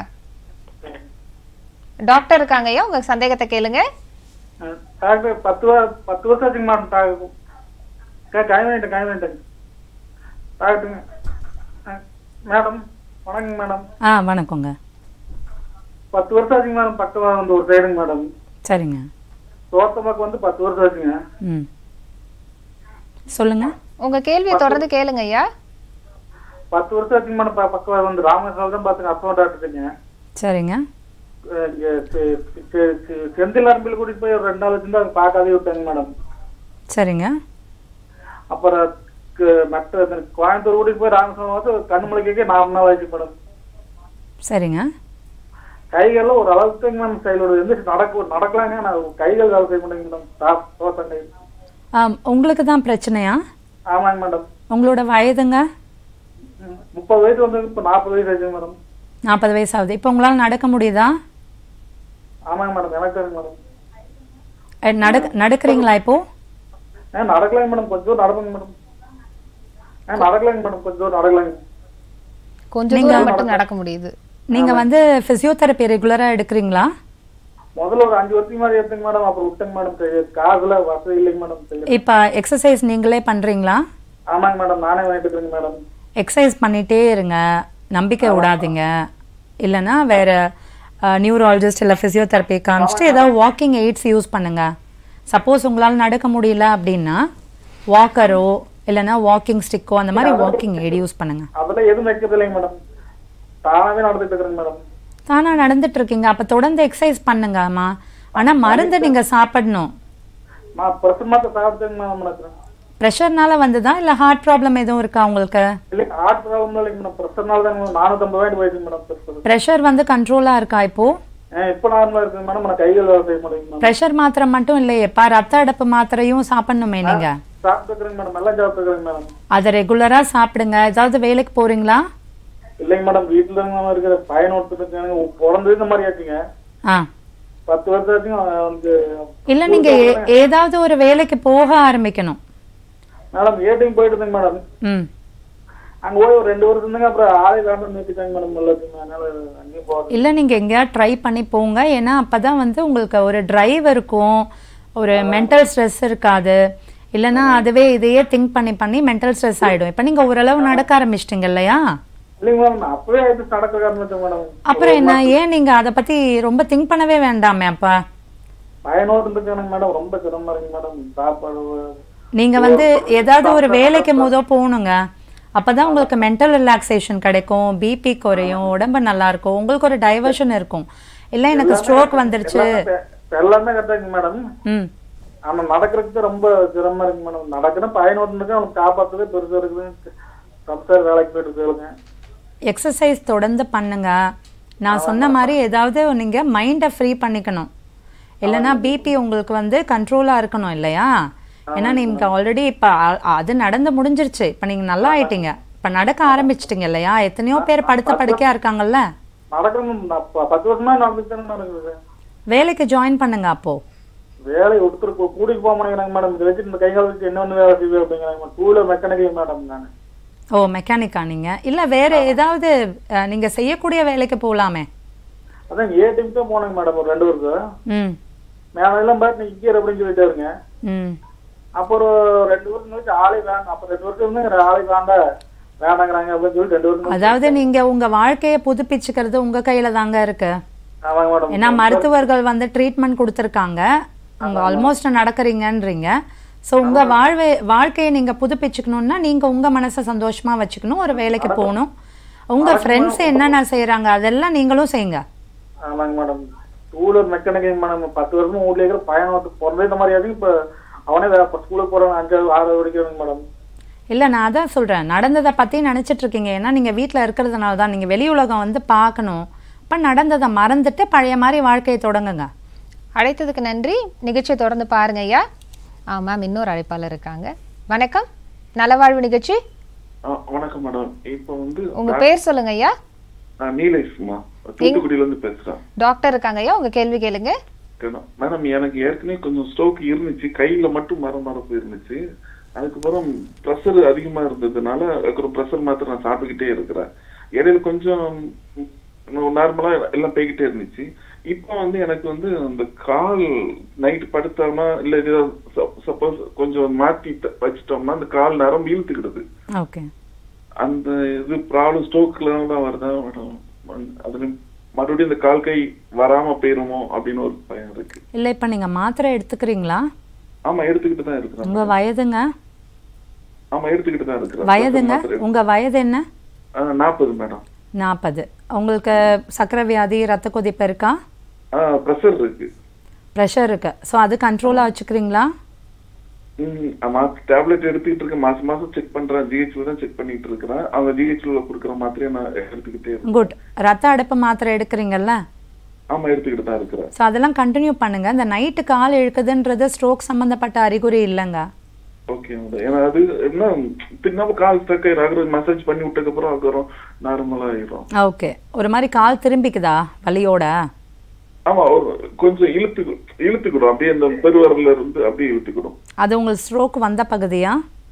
டாக்டர் இருக்காங்க ஐயா உங்க சந்தேகத்தை கேளுங்க அஹ் டாக்டர் பத்து வா பத்து வருஷம் ஆச்சுங்க மேடம் டாக்டர் காய் வாங்கிட்டேன் காய் வாங்கிட்டேங்க டாக்டருங்க அஹ் மேடம் வணக்கங்க மேடம் ஆ வணக்கங்க பத்து வருஷம் ஆச்சுங்க மேடம் பக்கம் வந்து ஒரு சைடுங்க மேடம் சரிங்க தோட்டமாக்கு வந்து பத்து வருஷம் ஆச்சுங்க ம் சொல்லுங்கள் உங்க கேள்வியை தொடர்ந்து கேளுங்க ஐயா பத்து வருஷம் ஆச்சுங்க மேடம் ப- பக்கம் வந்து ராமகிருஷ்ணன் தான் பார்த்துங்க அப்பா டாக்டருங்க சரிங்க அஹ் இங்க செ- செ- செ- செந்தில் அரம்பில் கூட்டிட்டு போய் ஒரு ரெண்டு நாள் வச்சிருந்து அவங்க பார்க்காதே விட்டாங்க மேடம் சரிங்க அப்புறம் க- மற்ற இந்த கோயம்புத்தூர் கூட்டிட்டு போய் ராமகிருஷ்ணன் வந்து கண்ணு முளைக்க நாலு நாள் ஆச்சு மேடம் சரிங்க கைகள்லாம் ஒரு அளவுக்கு மேம் செயலோட வந்து நடக்க நடக்கலாங்க நான் கைகள் வேலை செய்ய மாட்டேங்க மேடம் தா- தோசை ஆம், உங்களுக்கு தான் பிரச்சனையா ஆமாங்க மேடம் உங்களோட வயதுங்க ம், முப்பது வயசு வந்து இப்போ நாற்பது வயசு ஆச்சுங்க மேடம் நாற்பது வயசு ஆகுது இப்போ உங்களால் நடக்க முடியுதா ஆமாங்க மேடம் எனக்கு தெரியுங்க மேடம் அ, நடக்க நடக்கிறீங்களா இப்போ ஆ நடக்கலாங்க மேடம் கொஞ்சம் தூரம் நடக்குங்க மேடம் ஆ நடக்கலாங்க மேடம் கொஞ்சம் தூரம் நடக்கலாங்க கொஞ்சம் தூரம் மட்டும் நடக்க முடியுது நீங்கள் வந்து ஃபிசியோதெரப்பி ரெகுலராக எடுக்கிறீங்களா முதல்ல ஒரு அஞ்சு வருஷத்துக்கு மாதிரி எடுத்துங்க மேடம் அப்புறம் விட்டேங்க மேடம் சரி, காசுல வசதி இல்லைங்க மேடம் சரி. இப்போ எக்ஸசைஸ் நீங்களே பண்ணுறீங்களா ஆமாங்க மேடம் நானே வாங்கிட்டு இருக்கேங்க மேடம் எக்ஸசைஸ் பண்ணிகிட்டே இருங்க நம்பிக்கை விடாதீங்க இல்லைன்னா வேறு நியூராலஜிஸ்ட் இல்லை ஃபிசியோதெரப்பி காமிச்சிட்டு ஏதாவது வாக்கிங் எய்ட்ஸ் யூஸ் பண்ணுங்க சப்போஸ் உங்களால் நடக்க முடியல அப்படின்னா வாக்கரோ இல்லைன்னா வாக்கிங் ஸ்டிக்கோ அந்த மாதிரி வாக்கிங் எய்ட் யூஸ் பண்ணுங்க அதெல்லாம் எதுவும் வைக்கிறது இல்லைங்க மேடம் தானாவே நடந்துட்டு இருக்கிறேங்க மேடம் தானா நடந்துட்டு இருக்கீங்க அப்போ தொடர்ந்து எக்ஸசைஸ் பண்ணுங்கம்மா ஆனால் மருந்து நீங்கள் சாப்பிடணும் நான் பிரசன் மாத்த சாப்பிட்டேங்க மேடம் எனக்கு ப்ரெஷர்னால வந்ததா இல்லை ஹார்ட் ப்ராப்ளம் எதுவும் இருக்கா உங்களுக்கு இல்லைங்க ஹார்ட் ப்ராப்ளம் இல்லைங்க மேடம் பிரஷர்னால தாங்க மேடம் நானூற்றம்பது வாங்கிட்டு போயிடுங்க மேடம் பிரஷர் ப்ரெஷர் வந்து கண்ட்ரோலாக இருக்கா இப்போது ஆ இப்போ நார்மலாக இருக்குங்க மேடம் நான் கைகள் வேலை செய்ய மாட்டேங்க மேடம் ப்ரெஷர் மாத்திரை மட்டும் இல்லையேப்பா ரத்த அடப்பு மாத்திரையும் சாப்பிடணுமே நீங்கள் சாப்பிட்டுக்கிறேங்க மேடம் எல்லாம் சாப்பிட்டுக்கிறேங்க மேடம் அதை ரெகுலராக சாப்பிடுங்க ஏதாவது வேலைக்கு போகிறீங்களா இல்லைங்க மேடம் வீட்டில் தாங்க மேடம் இருக்கிற பையன் ஒருத்தருக்கு பிறந்தது இந்த மாதிரி ஆச்சுங்க ஆ பத்து வருஷம் ஆச்சுங்க அவனுக்கு இல்லை நீங்கள் ஏதாவது ஒரு வேலைக்கு போக ஆரம்பிக்கணும் மேடம் ஏடிஎம் போயிட்டு இருந்தேங்க மேடம் ம் அங்க போய் ஒரு ரெண்டு வருஷம் இருந்தாங்க அப்புறம் ஆளே காண்டம் நிறுத்திட்டாங்க மேடம் எல்லாத்தையுமே அதனால அங்கேயும் போகிறது இல்லை நீங்கள் எங்கேயாவது ட்ரை பண்ணி போங்க ஏன்னா அப்போ தான் வந்து உங்களுக்கு ஒரு டிரைவ் இருக்கும் ஒரு மென்டல் ஸ்ட்ரெஸ் இருக்காது இல்லைன்னா அதுவே இதையே திங்க் பண்ணி பண்ணி மென்டல் ஸ்ட்ரெஸ் ஆகிடும் இப்போ நீங்கள் ஓரளவு நடக்க ஆரம்பிச்சிட்டிங்க இல்லையா இல்லைங்க மேடம் நான் அப்பவே ஆயிட்டு நடக்க ஆரம்பிச்சேன் மேடம் அப்புறம் என்ன ஏன் நீங்கள் அதை பற்றி ரொம்ப திங்க் பண்ணவே வேண்டாமே அப்போ பயனோடு இருக்கானுங்க மேடம் ரொம்ப சிரமமா இருக்கு மேடம் சாப்பாடு நீங்கள் வந்து ஏதாவது ஒரு வேலைக்கு முத போகணுங்க அப்போ தான் உங்களுக்கு மென்டல் ரிலாக்ஸேஷன் கிடைக்கும் பிபி குறையும் உடம்பு நல்லா இருக்கும் உங்களுக்கு ஒரு டைவர்ஷன் இருக்கும் இல்லை எனக்கு ஸ்ட்ரோக் வந்துருச்சு எல்லாமே- எல்லாமே கரெக்டாங்க மேடம் ம் ஆனா நடக்கிறதுக்கு ரொம்ப சிரமமா இருக்கு மேடம் நடக்கணும் பயனோடு இருக்கு அவனுக்கு காப்பாத்துறதே பெருசா இருக்குது சம்சார் வேலைக்கு போயிட்டு இருக்காங்க எக்ஸசைஸ் தொடர்ந்து பண்ணுங்க நான் சொன்ன மாதிரி ஏதாவது நீங்கள் மைண்டை ஃப்ரீ பண்ணிக்கணும் இல்லைன்னா பிபி உங்களுக்கு வந்து கண்ட்ரோலாக இருக்கணும் இல்லையா ஏன்னா நீங்கள் ஆல்ரெடி இப்போ அது நடந்து முடிஞ்சிருச்சு இப்போ நீங்கள் நல்லா ஆயிட்டீங்க இப்போ நடக்க ஆரம்பிச்சிட்டிங்க இல்லையா எத்தனையோ பேர் படுத்த படுக்கையாக இருக்காங்கல்ல நடக்கணும் நான் ப- பத்து வருஷமா நடந்துட்டு தானே நடக்குது வேலைக்கு ஜாயின் பண்ணுங்க அப்போ வேலையை ஒருத்தர் கூ- கூட்டிட்டு போக மாட்டேங்கிறாங்க மேடம் இதை வச்சு இந்த கைகால் வச்சு என்ன ஒன்று வேலை செய்வே அப்படிங்கிறாங்க டூ வீலர் மெக்கானிக்கல் மேடம் நான் ஓ மெக்கானிக்கா நீங்கள் இல்லை வேறு ஏதாவது நீங்கள் செய்யக்கூடிய வேலைக்கு போகலாமே அதான் ஏடிஎம் தான் போனேங்க மேடம் ஒரு ரெண்டு வருஷம் ம் மேடம் எல்லாம் பார்த்து நீ இங்கே அப்படின்னு சொல்லிட்டாருங்க ம் அப்புறம் ரெண்டு வருஷம் கழிச்சு ஆளே வேண்டாம் அப்ப ரெண்டு வருஷம் இருந்து ஆளே வேண்டாம் வேண்டாங்கிறாங்க அப்படின்னு சொல்லி ரெண்டு வருஷம் கழிச்சு- அதாவது நீங்கள் உங்கள் வாழ்க்கையை புதுப்பிச்சுக்கிறது உங்கள் கையில் தாங்க இருக்கு ஆமாங்க மேடம் ஏன்னா மருத்துவர்கள் வந்து ட்ரீட்மெண்ட் கொடுத்துருக்காங்க உங்க ஆல்மோஸ்ட் நடக்கிறீங்கன்றீங்க ஸோ உங்க வாழ்வை வாழ்க்கையை நீங்க புதுப்பிச்சுக்கணும்னா நீங்க உங்க மனசை சந்தோஷமா வச்சுக்கணும் ஒரு வேலைக்கு போகணும் உங்க ஃப்ரெண்ட்ஸ் என்னென்ன செய்றாங்க அதெல்லாம் நீங்களும் செய்யுங்க ஆமாங்க madam two wheeler mechanical madam பத்து வருஷம் வீட்ல இருக்கிற பையன் வந்து பிறந்தே இந்த மாதிரி ஆகுது இப்ப அவனே வேற ஸ்கூலுக்கு போறவன் அஞ்சாவது ஆறாவது வரைக்கும் மேடம் இல்லை நான் அதான் சொல்கிறேன் நடந்ததை பற்றி நினச்சிட்டு இருக்கீங்க ஏன்னா நீங்கள் வீட்டில் இருக்கிறதுனால தான் நீங்கள் வெளி உலகம் வந்து பார்க்கணும் இப்போ நடந்ததை மறந்துட்டு பழைய மாதிரி வாழ்க்கையை தொடங்குங்க அழைத்ததுக்கு நன்றி நிகழ்ச்சியை தொடர்ந்து பாருங்க ஐயா ஆ மேம் இன்னொரு அழைப்பாளர் இருக்காங்க வணக்கம் நலவாழ்வு நிகழ்ச்சி ஆ, வணக்கம் மேடம் இப்போ வந்து உங்க பேர் சொல்லுங்க ஐயா நான் நீலேஷ்மா தூத்துக்குடியில இருந்து பேசுறேன் டாக்டர் இருக்காங்க ஐயா உங்க கேள்வி கேளுங்க கேட்டோம். மேடம் எனக்கு ஏற்கனவே கொஞ்சம் ஸ்ட்ரோக் இருந்துச்சு கையில மட்டும் மர மரப்பு இருந்துச்சு அதுக்கப்புறம் ப்ரெஷர் அதிகமா இருந்ததுனால அதுக்கு ப்ரெஷர் மாத்திரை நான் சாப்பிட்டுக்கிட்டே இருக்கிறேன் இடையில கொஞ்சம் நார்மலா எல்லாம் போய்கிட்டே இருந்துச்சு இப்போ வந்து எனக்கு வந்து அந்த கால் நைட் படுத்தோம்னா இல்ல சப்போஸ் கொஞ்சம் மாத்தி த- வச்சிட்டோம்னா அந்த கால் நரம்பு இழுத்துக்கிடுது ஓகே அந்த இது ப்ராப்ளம் ஸ்ட்ரோக்ல தான் வருதா மேடம் அதுல மறுபடியும் இந்த கால் கை வராம போயிருமோ அப்படின்னு ஒரு பயம் இருக்கு இல்லை இப்போ நீங்கள் மாத்திரை எடுத்துக்கிறீங்களா ஆமா எடுத்துக்கிட்டு தான் இருக்கிறேன் உங்கள் வயதுங்க ஆமா எடுத்துக்கிட்டு தான் இருக்கிறேன் வயதுங்க உங்கள் வயது என்ன நாற்பது மேடம் நாற்பது உங்களுக்கு சர்க்கரை வியாதி ரத்த கொதிப்பு இருக்கா ப்ரெஷர் இருக்கு ப்ரெஷர் இருக்கு ஸோ அது கண்ட்ரோலாக வச்சுக்கிறீங்களா ம், ஆமா டேப்லெட் எடுத்துக்கிட்டு இருக்கேன் மாசம் மாசம் செக் பண்றேன் ஜிஹெச்ல தான் செக் பண்ணிட்டு இருக்கிறேன் அவங்க ஜிஹெச்ல கொடுக்குற மாத்திரையை நான் எடுத்துக்கிட்டே இருக்கேன் குட் ரத்த அடைப்பு மாத்திரை எடுக்கிறீங்கல்ல ஆமா எடுத்துக்கிட்டு தான் இருக்கிறேன் ஸோ அதெல்லாம் கண்டினியூ பண்ணுங்க இந்த நைட்டு கால் இழுக்குதுன்றது ஸ்ட்ரோக் சம்மந்தப்பட்ட அறிகுறி இல்லைங்க ஓகே மேடம் ஏன்னா அது என்ன திரும்ப கால் ஸ்டக் ஆகிடும் மசாஜ் பண்ணி விட்டதுக்கு அப்புறம் அதுக்கப்புறம் நார்மலா ஆயிரும் ஓகே ஒரு மாதிரி கால் திரும்பிக்குதா வலியோட ஆமா ஒரு கொஞ்சம் இழுத்து இழுத்துக்கிடும் அப்படியே அந்த பெருவரல்ல இருந்து அப்படியே இழுத்துக்கிடும் அது உங்களுக்கு ஸ்ட்ரோக் வந்த பகுதியா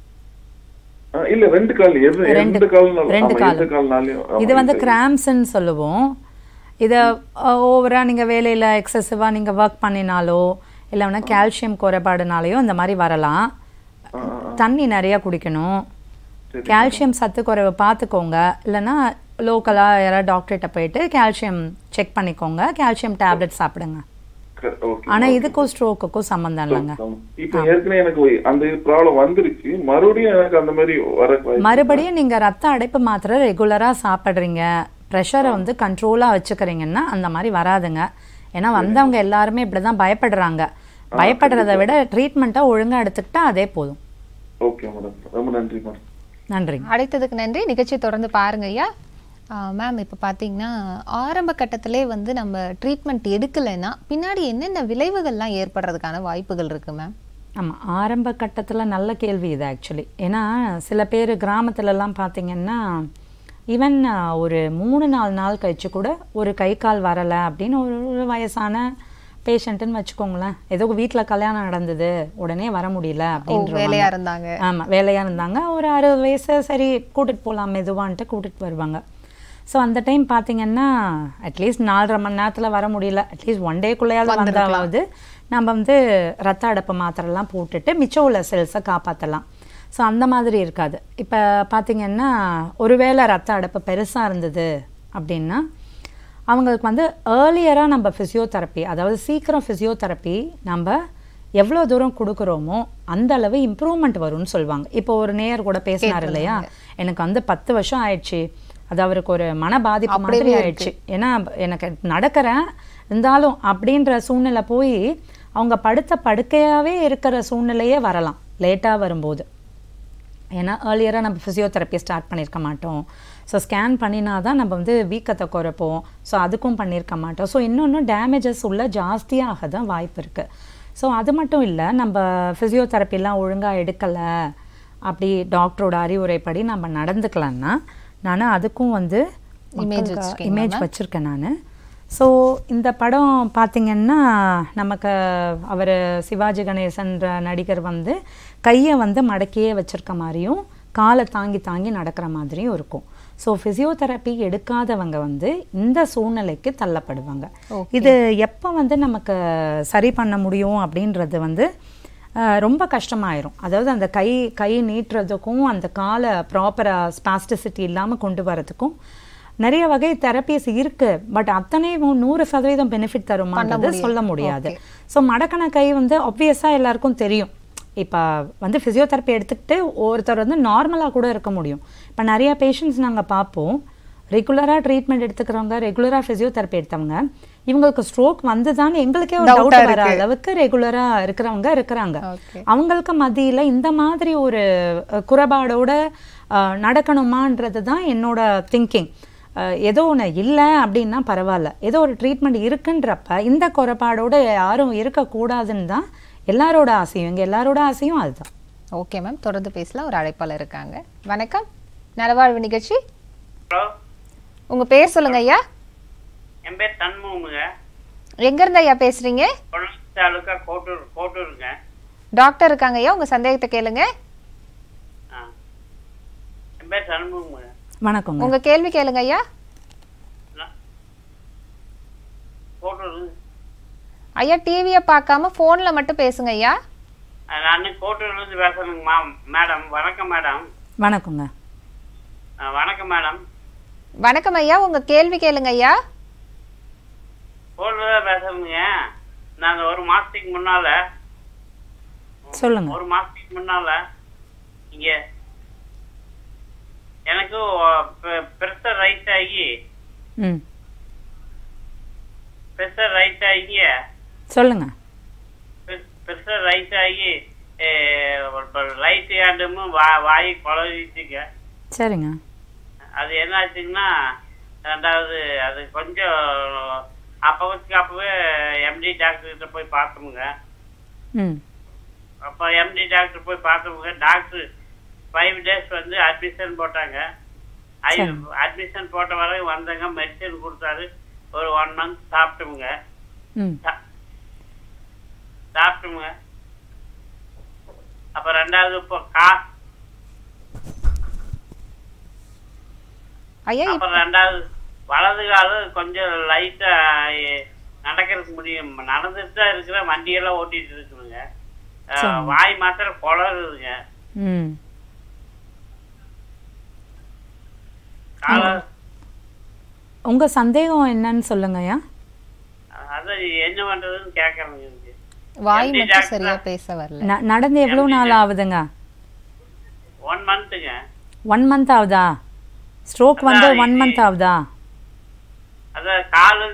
ஆ, இல்ல ரெண்டு கால் எது ரெண்டு- எந்த கால்னாலும் ரெண்டு ஆமா, கால். எந்த கால்னாலையும் ஆமா, இது வந்து இது- கிராம்ஸ்ன்னு சொல்லுவோம் இதை ஓவராக நீங்கள் வேலையில் எக்ஸசிவாக நீங்கள் ஒர்க் பண்ணினாலோ இல்லை வேணால் கால்சியம் குறைபாடுனாலையோ இந்த மாதிரி வரலாம் ஆ, ஆ, ஆ. தண்ணி நிறையா குடிக்கணும் சரி. கால்சியம் சத்து குறைவை பார்த்துக்கோங்க இல்லைன்னா லோக்கலாக யாராவது டாக்டர்கிட்ட போயிட்டு கால்சியம் செக் பண்ணிக்கோங்க கால்சியம் டேப்லெட் சாப்பிடுங்க க- ஓகே ஆனால் இதுக்கும் ஸ்ட்ரோக்குக்கும் சம்மந்தம் இல்லைங்க ஆமா. இப்ப ஏற்கனவே எனக்கு ஒய்- அந்த ப்ராப்ளம் வந்துருச்சு மறுபடியும் எனக்கு அந்த மாதிரி வர வாய்ப்பு- மறுபடியும் நீங்கள் ரத்த அடைப்பு மாத்திரை ரெகுலராக சாப்பிட்றீங்க ப்ரெஷரை வந்து கண்ட்ரோலாக வச்சுக்கிறீங்கன்னா அந்த மாதிரி வராதுங்க ஏன்னா வந்தவங்க எல்லாருமே இப்படி தான் பயப்படுறாங்க பயப்படுறதை விட ட்ரீட்மெண்ட்டாக ஒழுங்காக எடுத்துக்கிட்டா அதே போதும் ஓகே மேடம் ரொம்ப நன்றி மேடம் நன்றிங்க அழைத்ததுக்கு நன்றி நிகழ்ச்சி தொடர்ந்து பாருங்க ஐயா மேம் இப்போ பார்த்தீங்கன்னா ஆரம்ப கட்டத்திலே வந்து நம்ம ட்ரீட்மெண்ட் எடுக்கலைன்னா பின்னாடி என்னென்ன விளைவுகள்லாம் ஏற்படுறதுக்கான வாய்ப்புகள் இருக்கு மேம் ஆமாம் ஆரம்ப கட்டத்தில் நல்ல கேள்வி இது ஆக்சுவலி ஏன்னா சில பேர் கிராமத்துலலாம் பார்த்தீங்கன்னா ஈவன் ஒரு மூணு நாலு நாள் கழிச்சு கூட ஒரு கை கால் வரலை அப்படின்னு ஒரு ஒரு வயசான பேஷண்ட்டுன்னு வச்சுக்கோங்களேன் ஏதோ வீட்டில் கல்யாணம் நடந்தது உடனே வர முடியல ஓ அப்படின்ற வேலையா இருந்தாங்க ஆமாம் வேலையாக இருந்தாங்க ஒரு அறுபது வயசு சரி கூட்டிகிட்டு போகலாம் மெதுவான்ட்டு கூட்டிகிட்டு வருவாங்க ஸோ அந்த டைம் பார்த்தீங்கன்னா அட்லீஸ்ட் நாலரை மணி நேரத்தில் வர முடியல அட்லீஸ்ட் ஒன் டேக்குள்ளேயாவது வந்தாவது நம்ம வந்து ரத்த அடப்பு மாத்திரைலாம் போட்டுட்டு மிச்சம் உள்ள செல்ஸை காப்பாற்றலாம் ஸோ அந்த மாதிரி இருக்காது இப்போ பார்த்தீங்கன்னா ஒருவேளை ரத்த அடப்பு பெருசாக இருந்தது அப்படின்னா அவங்களுக்கு வந்து ஏர்லியராக நம்ம ஃபிசியோதெரப்பி அதாவது சீக்கிரம் ஃபிசியோதெரப்பி நம்ம எவ்வளோ தூரம் கொடுக்குறோமோ அந்த அளவு இம்ப்ரூவ்மெண்ட் வரும்னு சொல்லுவாங்க இப்போ ஒரு நேயர் கூட பேசினார் இல்லையா எனக்கு வந்து பத்து வருஷம் ஆயிடுச்சு அது அவருக்கு ஒரு மன பாதிப்பு மாதிரி ஆயிடுச்சு ஏன்னா எனக்கு நடக்கிறேன் இருந்தாலும் அப்படின்ற சூழ்நிலை போய் அவங்க படுத்த படுக்கையாகவே இருக்கிற சூழ்நிலையே வரலாம் லேட்டாக வரும்போது ஏன்னா ஏர்லியராக நம்ம ஃபிசியோதெரப்பி ஸ்டார்ட் பண்ணியிருக்க மாட்டோம் ஸோ ஸ்கேன் பண்ணினா தான் நம்ம வந்து வீக்கத்தை குறைப்போம் ஸோ அதுக்கும் பண்ணியிருக்க மாட்டோம் ஸோ இன்னொன்று டேமேஜஸ் உள்ள ஜாஸ்தியாக தான் வாய்ப்பு இருக்குது ஸோ அது மட்டும் இல்லை நம்ம ஃபிசியோதெரப்பிலாம் ஒழுங்காக எடுக்கலை அப்படி டாக்டரோட அறிவுரைப்படி நம்ம நடந்துக்கலான்னா நான் அதுக்கும் வந்து Image வச்சிருக்கீங்களா இமேஜ் வச்சுருக்கேன் நான் ஸோ இந்த படம் பார்த்தீங்கன்னா நமக்கு அவர் சிவாஜி கணேசன்ற நடிகர் வந்து கையை வந்து மடக்கியே வச்சிருக்க மாதிரியும் காலை தாங்கி தாங்கி நடக்கிற மாதிரியும் இருக்கும் ஸோ ஃபிசியோதெரப்பி எடுக்காதவங்க வந்து இந்த சூழ்நிலைக்கு தள்ளப்படுவாங்க இது எப்போ வந்து நமக்கு சரி பண்ண முடியும் அப்படின்றது வந்து அஹ், ரொம்ப கஷ்டமாயிரும் அதாவது அந்த கை கை நீட்டுறதுக்கும் அந்த காலை ப்ராப்பராக ஸ்பாஸ்டிசிட்டி இல்லாமல் கொண்டு வரதுக்கும் நிறைய வகை தெரப்பிஸ் இருக்கு பட் அத்தனையும் நூறு சதவீதம் பெனிஃபிட் தருமான்றது சொல்ல முடியாது ஸோ மடக்கண கை வந்து ஆப்வியஸாக எல்லாருக்கும் தெரியும் இப்போ வந்து ஃபிசியோதெரப்பி எடுத்துக்கிட்டு ஒருத்தர் வந்து நார்மலாக கூட இருக்க முடியும் இப்போ நிறைய பேஷண்ட்ஸ் நாங்கள் பார்ப்போம் ரெகுலராக ட்ரீட்மெண்ட் எடுத்துக்கிறவங்க ரெகுலராக ஃபிசியோதெரப்பி எடுத்தவங்க இவங்களுக்கு ஸ்ட்ரோக் வந்துதான்னு எங்களுக்கே ஒரு Doubt-ஆ டவுட் வர இருக்கு. அளவுக்கு ரெகுலராக இருக்கிறவங்க இருக்கிறாங்க Okay. அவங்களுக்கு மத்தியில் இந்த மாதிரி ஒரு அஹ், குறைபாடோட அஹ், நடக்கணுமான்றது தான் என்னோட திங்கிங் ஏதோ ஒன்று இல்லை அப்படின்னா பரவாயில்ல ஏதோ ஒரு ட்ரீட்மெண்ட் இருக்குன்றப்ப இந்த குறைபாடோட யாரும் இருக்கக்கூடாதுன்னு தான் எல்லாரோட ஆசையும் எங்கள் எல்லாரோட ஆசையும் அதுதான் ஓகே மேம் தொடர்ந்து பேசலாம் ஒரு அழைப்பாளர் இருக்காங்க வணக்கம் நலவாழ்வு நிகழ்ச்சி ஹலோ உங்க பேர் சொல்லுங்க ஐயா என் பேர் தன்முகமுங்க எங்க இருந்து ஐயா பேசுறீங்க கொளம் தாலுக்கா கோட்டூர் கோட்டூருங்க டாக்டர் இருக்காங்க ஐயா உங்க சந்தேகத்தை கேளுங்க ஆ என் பேர் தன்முகமுங்க வணக்கங்க உங்க கேள்வி கேளுங்க ஐயா நான் கோட்டூர் ஐயா டிவியை பார்க்காம போன்ல மட்டும் பேசுங்க ஐயா நான் கோட்டூர்லேருந்து பேசுறேங்க மா மேடம் வணக்கம் மேடம் வணக்கங்க ஆ, வணக்கம் மேடம் வணக்கம் ஐயா உங்க கேள்வி கேளுங்க ஐயா ஃபோனில் தான் பேசுறேங்க நான் ஒரு மாதத்துக்கு முன்னால் சொல்லுங்க ஒரு மாதத்துக்கு முன்னால் இங்கே எனக்கு ப்ரெஷர் ரைஸ் ஆகி ம் ப்ரெஷர் ரைஸ் ஆகி சொல்லுங்க பெருசா ரைஸ் ஆகி ரைட் ஹேண்டுமும் வா வாய் குழவிச்சுங்க சரிங்க அது என்ன ஆச்சுங்கன்னா ரெண்டாவது அது கொஞ்சம் அப்போதைக்கு அப்போவே எம்டி டாக்டர் கிட்ட போய் பார்த்தோமுங்க ம் அப்போ எம்டி டாக்டர் போய் பார்த்தோமுங்க டாக்டர் ஃபைவ் டேஸ் வந்து அட்மிஷன் போட்டாங்க அட்மிஷன் போட்ட வரையும் வந்தங்க மெடிசன் கொடுத்தாரு ஒரு ஒன் மந்த் சாப்பிட்டோமுங்க ம் சாப்பிட்டோமுங்க அப்ப ரெண்டாவது இப்போ கா ஐயா இப்ப- அப்புறம் ரெண்டாவது வலது காலம் கொஞ்சம் லைட்டா நடக்கிறதுக்கு முடியும் நடந்துட்டு தான் இருக்கிற வண்டியெல்லாம் ஓட்டிட்டு இருக்குதுங்க அஹ், சரி. வாய் மாத்திரம் குளருதுங்க ம் கால உங்க சந்தேகம் என்னன்னு சொல்லுங்கய்யா அதான் என்ன பண்றதுன்னு கேட்கறேங்க எனக்கு. வாய் எப்படி மட்டும் டாக்டர்? சரியா பேச வரல ந- நடந்து எவ்வளோ நாள் ஆகுதுங்க ஒன் மந்த்துங்க ஒன் மந்த் ஆகுதா ஸ்ட்ரோக் வந்து அதான் ஒன் இது- மந்த் ஆகுதா அதான் காலு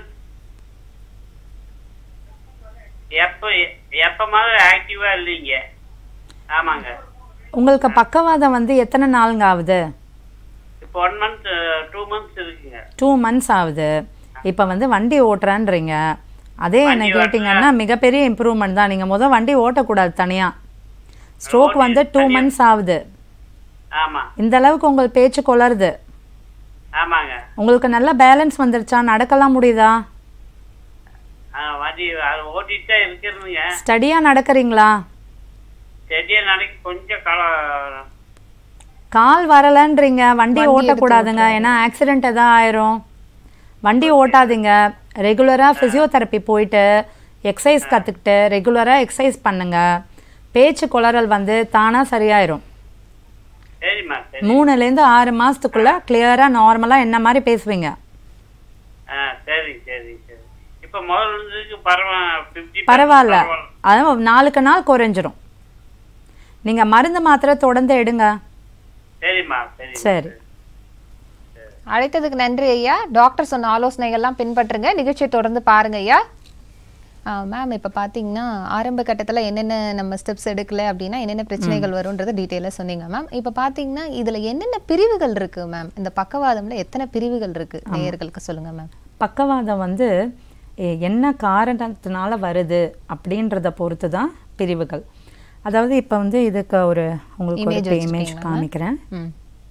எப்ப எப்ப மாதிரி ஆக்டிவா இல்லைங்க ஆமாங்க உங்களுக்கு பக்கவாதம் வந்து எத்தனை நாளுங்க ஆகுது இப்போ ஒன் மந்த் டூ மந்த்ஸ் இருக்குங்க டூ மந்த்ஸ் ஆகுது இப்போ வந்து வண்டி ஓட்டுறேன்றீங்க அதே என்ன வண்டி கேட்டிங்கன்னா மிகப்பெரிய இம்ப்ரூவ்மெண்ட் தான் நீங்கள் முதல் வண்டி ஓட்டக்கூடாது தனியாக ஸ்ட்ரோக் ஓட்டி வந்து டூ தனியா- மந்த்ஸ் ஆகுது ஆமா இந்த அளவுக்கு உங்கள் பேச்சு கொளருது ஆமாங்க உங்களுக்கு நல்ல பேலன்ஸ் வந்துருச்சா நடக்கலாம் முடியுதா ஆ, வண்டி அது ஓட்டிட்டு தான் இருக்கிறதுங்க ஸ்டடியாக நடக்கிறீங்களா செடியை நாளைக்கு கொஞ்சம் கல கால் வரலன்றீங்க வண்டி வண்டி ஓட்டக்கூடாதுங்க எடுத்து ஏன்னா ஆக்சிடென்ட் எதாவது ஆயிரும் வண்டி ஓட்டாதீங்க ரெகுலராக ஃபிசியோதெரப்பி போயிட்டு எக்ஸசைஸ் கற்றுக்கிட்டு ரெகுலராக எக்ஸசைஸ் பண்ணுங்க பேச்சு குளறல் வந்து தானாக சரியாயிரும் சரிம்மா சரி மூணுலேருந்து ஆறு மாதத்துக்குள்ளே கிளியராக நார்மலாக என்ன மாதிரி பேசுவீங்க ஆ சரி சரி சரி இப்போ முதல்ல இருந்ததுக்கு பரவாயில்ல ஃபிஃப்டி பரவாயில்ல அது நாளுக்கு நாள் குறைஞ்சிரும் நீங்கள் மருந்து மாத்திரை தொடர்ந்து எடுங்க சரிம்மா சரி சரி அழைத்ததுக்கு நன்றி ஐயா டாக்டர் சொன்ன ஆலோசனைகள்லாம் பின்பற்றுங்க நிகழ்ச்சியை தொடர்ந்து பாருங்க ஐயா மேம் இப்போ பார்த்தீங்கன்னா ஆரம்ப கட்டத்தில் என்னென்ன நம்ம ஸ்டெப்ஸ் எடுக்கல அப்படின்னா என்னென்ன பிரச்சனைகள் வரும்ன்றதை டீட்டெயிலாக சொன்னீங்க மேம் இப்போ பார்த்தீங்கன்னா இதில் என்னென்ன பிரிவுகள் இருக்கு மேம் இந்த பக்கவாதம்ல எத்தனை பிரிவுகள் இருக்கு நேயர்களுக்கு சொல்லுங்க மேம் பக்கவாதம் வந்து எ- என்ன காரணத்தினால வருது அப்படின்றத பொறுத்து தான் பிரிவுகள் அதாவது இப்போ வந்து இதுக்கு ஒரு உங்களுக்கு Image ஒரு இமேஜ் வச்சிருக்கீங்களா? காமிக்கிறேன் ம்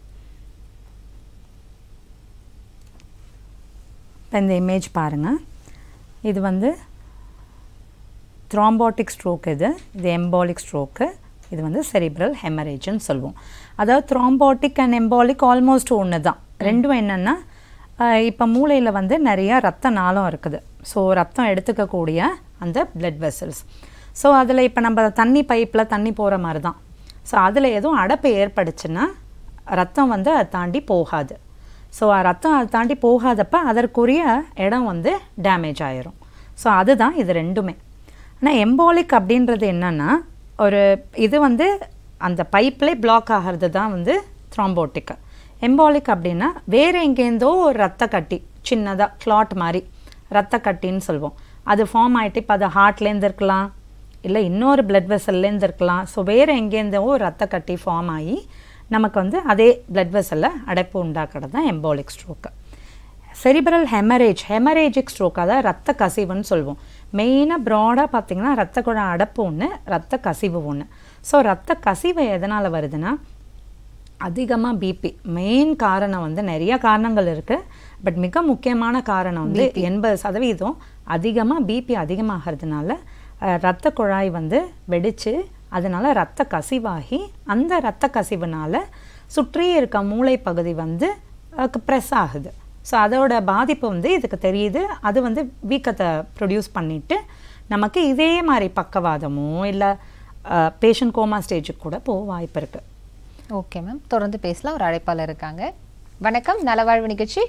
இப்போ இந்த இமேஜ் பாருங்கள் இது வந்து த்ராம்போட்டிக் ஸ்ட்ரோக் இது இது எம்பாலிக் ஸ்ட்ரோக்கு இது வந்து செரிப்ரல் ஹெமரேஜ்னு சொல்லுவோம் அதாவது த்ராம்போட்டிக் அண்ட் எம்பாலிக் ஆல்மோஸ்ட் ஒன்று தான் ரெண்டும் என்னென்னா இப்போ மூளையில் வந்து நிறைய ரத்த நாளம் இருக்குது ஸோ ரத்தம் எடுத்துக்கக்கூடிய அந்த பிளட் வெசல்ஸ் ஸோ அதில் இப்போ நம்ம தண்ணி பைப்பில் தண்ணி போகிற மாதிரி தான் ஸோ அதில் எதுவும் அடைப்பு ஏற்பட்டுச்சுன்னா ரத்தம் வந்து அதை தாண்டி போகாது ஸோ ரத்தம் அதை தாண்டி போகாதப்ப அதற்குரிய இடம் வந்து டேமேஜ் ஆயிரும் ஸோ அதுதான் இது ரெண்டுமே ஆனால் எம்பாலிக் அப்படின்றது என்னன்னா ஒரு இது வந்து அந்த பைப்லே பிளாக் ஆகிறது தான் வந்து த்ராம்போட்டிக் எம்பாலிக் அப்படின்னா வேறு எங்கேருந்தோ ஒரு ரத்த கட்டி சின்னதாக கிளாட் மாதிரி ரத்த கட்டின்னு சொல்லுவோம் அது ஃபார்ம் ஆகிட்டு இப்போ அது ஹார்ட்லேருந்து இருக்கலாம் இல்லை இன்னொரு பிளட் வெசல்லேருந்து இருக்கலாம் ஸோ வேறு எங்கேருந்தோ ஒரு ரத்த கட்டி ஃபார்ம் ஆகி நமக்கு வந்து அதே பிளட் வெசலில் அடைப்பு உண்டாக்குறது தான் embolic stroke cerebral haemorrhage haemorrhagic stroke அதாவது ரத்த கசிவுன்னு சொல்லுவோம் மெயினாக ப்ராடாக பார்த்தீங்கன்னா ரத்த குழாய் அடப்பு ஒன்று ரத்த கசிவு ஒன்று ஸோ ரத்த கசிவு எதனால் வருதுன்னா அதிகமாக பிபி மெயின் காரணம் வந்து நிறைய காரணங்கள் இருக்குது பட் மிக முக்கியமான காரணம் வந்து எண்பது சதவீதம் அதிகமாக பிபி அதிகமாகிறதுனால அஹ், ரத்த குழாய் வந்து வெடித்து அதனால ரத்த கசிவாகி அந்த ரத்த கசிவுனால சுற்றி இருக்க மூளை பகுதி வந்து ப்ரெஸ் ஆகுது ஸோ அதோட பாதிப்பு வந்து இதுக்கு தெரியுது அது வந்து வீக்கத்தை ப்ரொடியூஸ் பண்ணிட்டு நமக்கு இதே மாதிரி பக்கவாதமோ இல்லை பேஷண்ட் கோமா ஸ்டேஜுக்கு கூட போக வாய்ப்பு இருக்குது ஓகே மேம் தொடர்ந்து பேசலாம் ஒரு அழைப்பாளர் இருக்காங்க வணக்கம் நலவாழ்வு நிகழ்ச்சி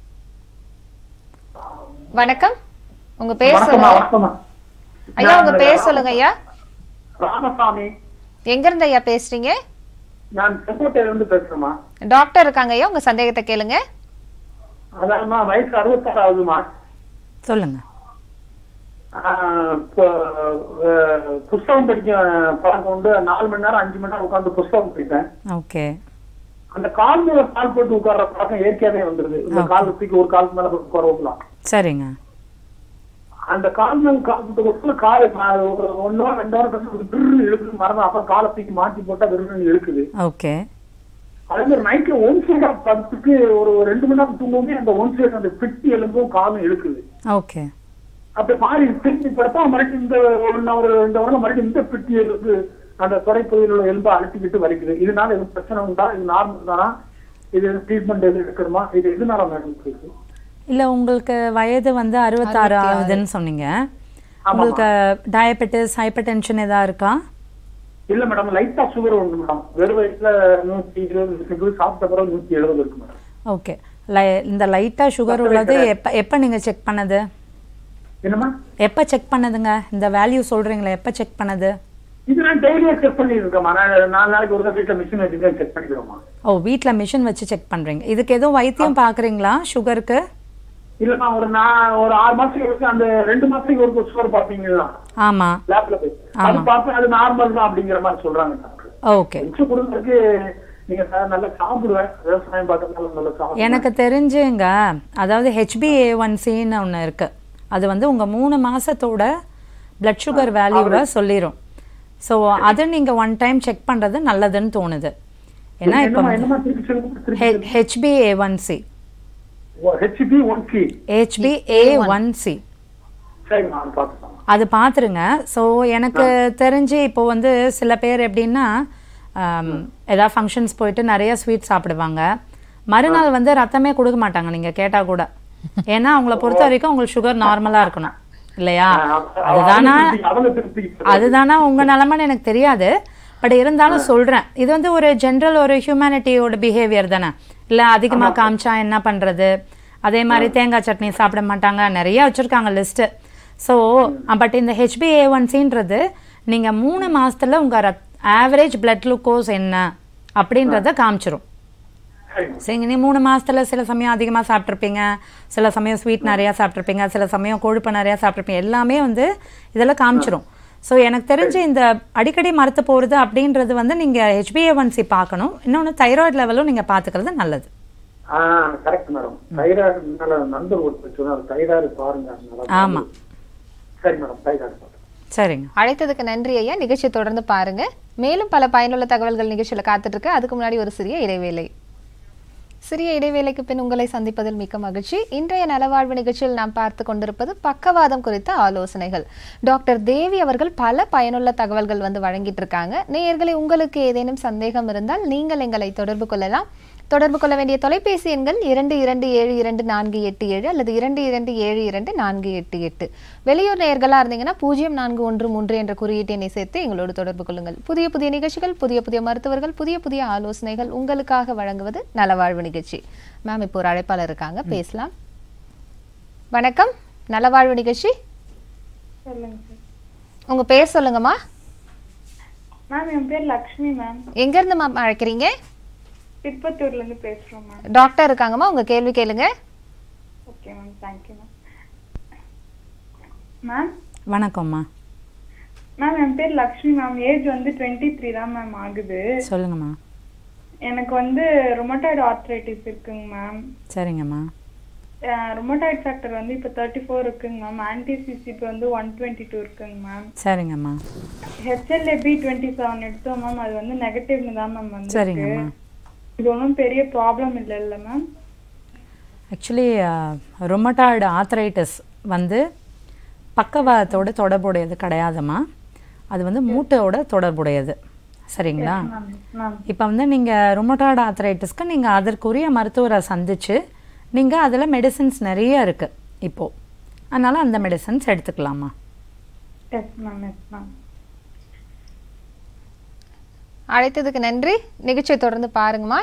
வணக்கம் உங்க பேர் வணக்கம்மா சொல்லுங்க வணக்கம்மா ஐயா உங்க பேர் சொல்லுங்க ஐயா ராமசாமி எங்க இருந்து ஐயா பேசுறீங்க நான் செங்கோட்டையில இருந்து பேசுறேம்மா டாக்டர் இருக்காங்க ஐயா உங்க சந்தேகத்தை கேளுங்க அதான்மா வயசு அறுபத்தாறு ஆகுதுமா சொல்லுங்கள் ஆஹ் இப்போ, அஹ், புஸ்தகம் படிக்க பழக்கம் உண்டு நாலு மணி நேரம் அஞ்சு மணி நேரம் உட்காந்து புஸ்தகம் படிப்பேன் ஓகே அந்த கால் மேல கால் போட்டு உட்கார்ற பழக்கம் இயற்கையாவே வந்துருது இந்த கால் தூக்கி ஒரு காலுக்கு மேல போட்டு உட்கார வைக்கலாம் சரிங்க அந்த கால் மேல கால் போட்டு கொடுத்து காலை மா- ஒரு ஒன்னு வாரம் ரெண்டு வாரம் கழிச்சு ஒரு பிர்ரு இழுக்குது மறந்து அப்புறம் காலை தூக்கி மாட்டி போட்டா பிர்ரு இழுக்குது ஓகே அதே மாதிரி நைட்ல ஒன் சைடா படுத்துக்கு ஒரு ரெண்டு மணி நேரம் தூங்கும்போது அந்த ஒன் சைடு அந்த பிட்டி எலும்பும் காலும் இழுக்குது ஓகே அப்படி மாறி திரும்பி படுத்தா மறுபடியும் இந்த ஒன் ஹவர் ரெண்டு ஹவர்ல மறுபடியும் இந்த பிட்டி எலும்பு அந்த தொடைப்பகுதியில் உள்ள எலும்பை அழுத்திக்கிட்டு வலிக்குது இதனால எதுவும் பிரச்சனை உண்டா இது நார்மல் தானா இது ட்ரீட்மெண்ட் எதுவும் எடுக்கணுமா இது எதனால மேடம் இருக்கு இல்லை உங்களுக்கு வயது வந்து அறுபத்தாறு ஆகுதுன்னு சொன்னீங்க உங்களுக்கு டயபெட்டிஸ் ஹைப்பர் டென்ஷன் எதா இருக்கா இல்ல மேடம் லைட்டா சுகர் உண்டு மேடம் வெறும் வயசுல நூத்தி இருபது இருக்குது சாப்பிட்ட பிறகு நூத்தி எழுபது இருக்கு மேடம் ஓகே லை இந்த லைட்டாக சுகர் உள்ளது எப்போ எப்போ நீங்கள் செக் பண்ணது என்னம்மா எப்போ செக் பண்ணதுங்க இந்த வேல்யூ சொல்கிறீங்களே எப்போ செக் பண்ணது இது நான் டெய்லியா செக் பண்ணிட்டு இருக்கேம்மா நான் நாலு நாளைக்கு ஒரு வீட்டுல மிஷின் வச்சுட்டு செக் பண்ணிக்கிறோமா ஓ வீட்டில் மிஷின் வச்சு செக் பண்ணுறீங்க இதுக்கு எதுவும் வைத்தியம் பார்க்குறீங்களா சுகருக்கு இல்லம்மா ஒரு நான் ஒரு ஆறு மாசத்துக்கு ஒருக்க அந்த ரெண்டு மாசத்துக்கு ஒரு சுகர் பாப்பீங்களா ஆமாம் லேப்ல போய் அது பார்ப்பேன் அது நார்மல் தான் அப்படிங்கிற மாதிரி சொல்றாங்க டாக்டர் ஓகே மிச்சம் கொடுக்கறதுக்கு நீங்க சார் நல்லா சாப்பிடுவேன் விவசாயம் பார்த்ததுனால நல்லா சாப்பிடுவேன் எனக்கு தெரிஞ்சுங்க அதாவது ஹெச்பிஏ ஒன் சின்னு ஒன்று இருக்குது அது வந்து உங்கள் மூணு மாதத்தோட பிளட் சுகர் வேல்யூவை சொல்லிடும் ஸோ அதை நீங்கள் ஒன் டைம் செக் பண்ணுறது நல்லதுன்னு தோணுது ஏன்னா இப்போ என்னம்மா என்னம்மா திருப்பி சொல்லுங்க திருப்பி HbA one C Hb one C HbA one C சரிம்மா அது பார்த்துக்கலாம் அது பார்த்துருங்க ஸோ எனக்கு தெரிஞ்சு இப்போ வந்து சில பேர் எப்படின்னா ஆம், ஏதாவது ஃபங்க்ஷன்ஸ் போயிட்டு நிறைய ஸ்வீட் சாப்பிடுவாங்க மறுநாள் வந்து ரத்தமே கொடுக்க மாட்டாங்க நீங்கள் கேட்டால் கூட ஏன்னா அவங்கள பொறுத்த வரைக்கும் உங்களுக்கு சுகர் நார்மலாக இருக்கணும் இல்லையா அதுதானா அவங்க திருப்பி அதுதானா உங்கள் நிலமைன்னு எனக்கு தெரியாது பட் இருந்தாலும் சொல்கிறேன் இது வந்து ஒரு ஜென்ரல் ஒரு ஹியூமனிட்டியோட பிஹேவியர் தானே இல்லை அதிகமாக காமிச்சா என்ன பண்ணுறது அதே மாதிரி தேங்காய் சட்னி சாப்பிட மாட்டாங்க நிறைய வச்சுருக்காங்க லிஸ்ட்டு ஸோ பட் இந்த ஹெச்பிஏ ஒன்சின்றது நீங்கள் மூணு மாசத்துல உங்கள் ரத் ஆவரேஜ் பிளட் குளுக்கோஸ் என்ன அப்படின்றத காமிச்சிரும் சரிம்மா சரிங்க நீ மூணு மாசத்துல சில சமயம் அதிகமாக சாப்பிட்ருப்பீங்க சில சமயம் ஸ்வீட் நிறையா சாப்பிட்ருப்பீங்க சில சமயம் கொழுப்பு நிறையா சாப்பிட்ருப்பீங்க எல்லாமே வந்து இதெல்லாம் காமிச்சிரும் ஸோ எனக்கு தெரிஞ்சு இந்த அடிக்கடி மறுத்து போகிறது அப்படின்றது வந்து நீங்கள் ஹெச்பிஏஒன்சி பார்க்கணும் இன்னொன்று தைராய்டு லெவலும் நீங்கள் பார்த்துக்கிறது நல்லது ஆ கரெக்ட் மேடம் தைராய்டு மேல நண்பர் ஒருத்தர் சொன்னார் தைராய்டு பாருங்க அதனால ஆமா. சரி மேடம் தைராய்டு பாருங்க சரிங்க அழைத்ததுக்கு நன்றி ஐயா நிகழ்ச்சியை தொடர்ந்து பாருங்க மேலும் பல பயனுள்ள தகவல்கள் நிகழ்ச்சியில காத்துட்டு இருக்கு அதுக்கு முன்னாடி ஒரு சிறிய இடைவேளை சிறிய இடைவேளைக்கு பின் உங்களை சந்திப்பதில் மிக்க மகிழ்ச்சி இன்றைய நலவாழ்வு நிகழ்ச்சியில் நாம் பார்த்து கொண்டிருப்பது பக்கவாதம் குறித்த ஆலோசனைகள் டாக்டர் தேவி அவர்கள் பல பயனுள்ள தகவல்கள் வந்து வழங்கிட்டு இருக்காங்க நேயர்களே உங்களுக்கு ஏதேனும் சந்தேகம் இருந்தால் நீங்கள் எங்களை தொடர்பு கொள்ளலாம் தொடர்பு கொள்ள வேண்டிய தொலைபேசி எண்கள் இரண்டு இரண்டு ஏழு இரண்டு நான்கு எட்டு ஏழு அல்லது இரண்டு இரண்டு ஏழு இரண்டு நான்கு எட்டு எட்டு வெளியூர் நேயர்களாக இருந்தீங்கன்னா பூஜ்ஜியம் நான்கு ஒன்று மூன்று என்ற குறியீட்டு எண்ணை சேர்த்து எங்களோடு தொடர்பு கொள்ளுங்கள் புதிய புதிய நிகழ்ச்சிகள் புதிய புதிய மருத்துவர்கள் புதிய புதிய ஆலோசனைகள் உங்களுக்காக வழங்குவது நலவாழ்வு நிகழ்ச்சி மேம் இப்போ ஒரு அழைப்பாளர் இருக்காங்க பேசலாம் வணக்கம் நலவாழ்வு நிகழ்ச்சி சொல்லுங்க சார் உங்க பேர் சொல்லுங்கம்மா மேம் என் பேர் லக்ஷ்மி மேம் எங்க இருந்து மேம் அழைக்கிறீங்க திருப்பத்தூர்ல இருந்து பேசுறோம் மேம் டாக்டர் இருக்காங்கம்மா உங்க கேள்வி கேளுங்க okay ma'am thank you ma'am ma'am வணக்கம்மா மேம் என் பேர் லக்ஷ்மி மேம் ஏஜ் வந்து டுவெண்ட்டி த்ரீ தான் மேம் ஆகுது சொல்லுங்கம்மா எனக்கு வந்து ரொமட்டாய்டு ஆர்த்ரைட்டிஸ் இருக்குங்க மேம் சரிங்கம்மா ரொமட்டாய்டு ஃபேக்டர் வந்து இப்போ தேர்ட்டி ஃபோர் இருக்குங்க மேம் ஆன்டிசிசிபி வந்து ஒன் டுவெண்ட்டி டூ இருக்குங்க மேம் சரிங்கம்மா ஹெச்எல்ஏபி டுவெண்ட்டி செவன் எடுத்தோம் மேம் அது வந்து நெகட்டிவ்னு தான் மேம் வந்து சரிங்கம்மா இது ஒன்றும் பெரிய ப்ராப்ளம் இல்லைல்ல மேம் ஆக்சுவலி ரொமட்டாய்டு ஆர்த்தரைட்டிஸ் வந்து பக்கவாதத்தோட தொடர்புடையது கிடையாதும்மா அது வந்து மூட்டோட தொடர்புடையது சரிங்களா மேம் இப்போ வந்து நீங்கள் ரொமட்டாய்டு ஆர்த்தரைட்டிஸ்க்கு நீங்கள் அதற்குரிய மருத்துவரை சந்திச்சு நீங்கள் அதில் மெடிசின்ஸ் நிறைய இருக்குது இப்போது அதனால் அந்த மெடிசின்ஸ் எடுத்துக்கலாமா எஸ் மேம் எஸ் மேம் அழைத்ததுக்கு நன்றி நிகழ்ச்சியை தொடர்ந்து பாருங்கம்மா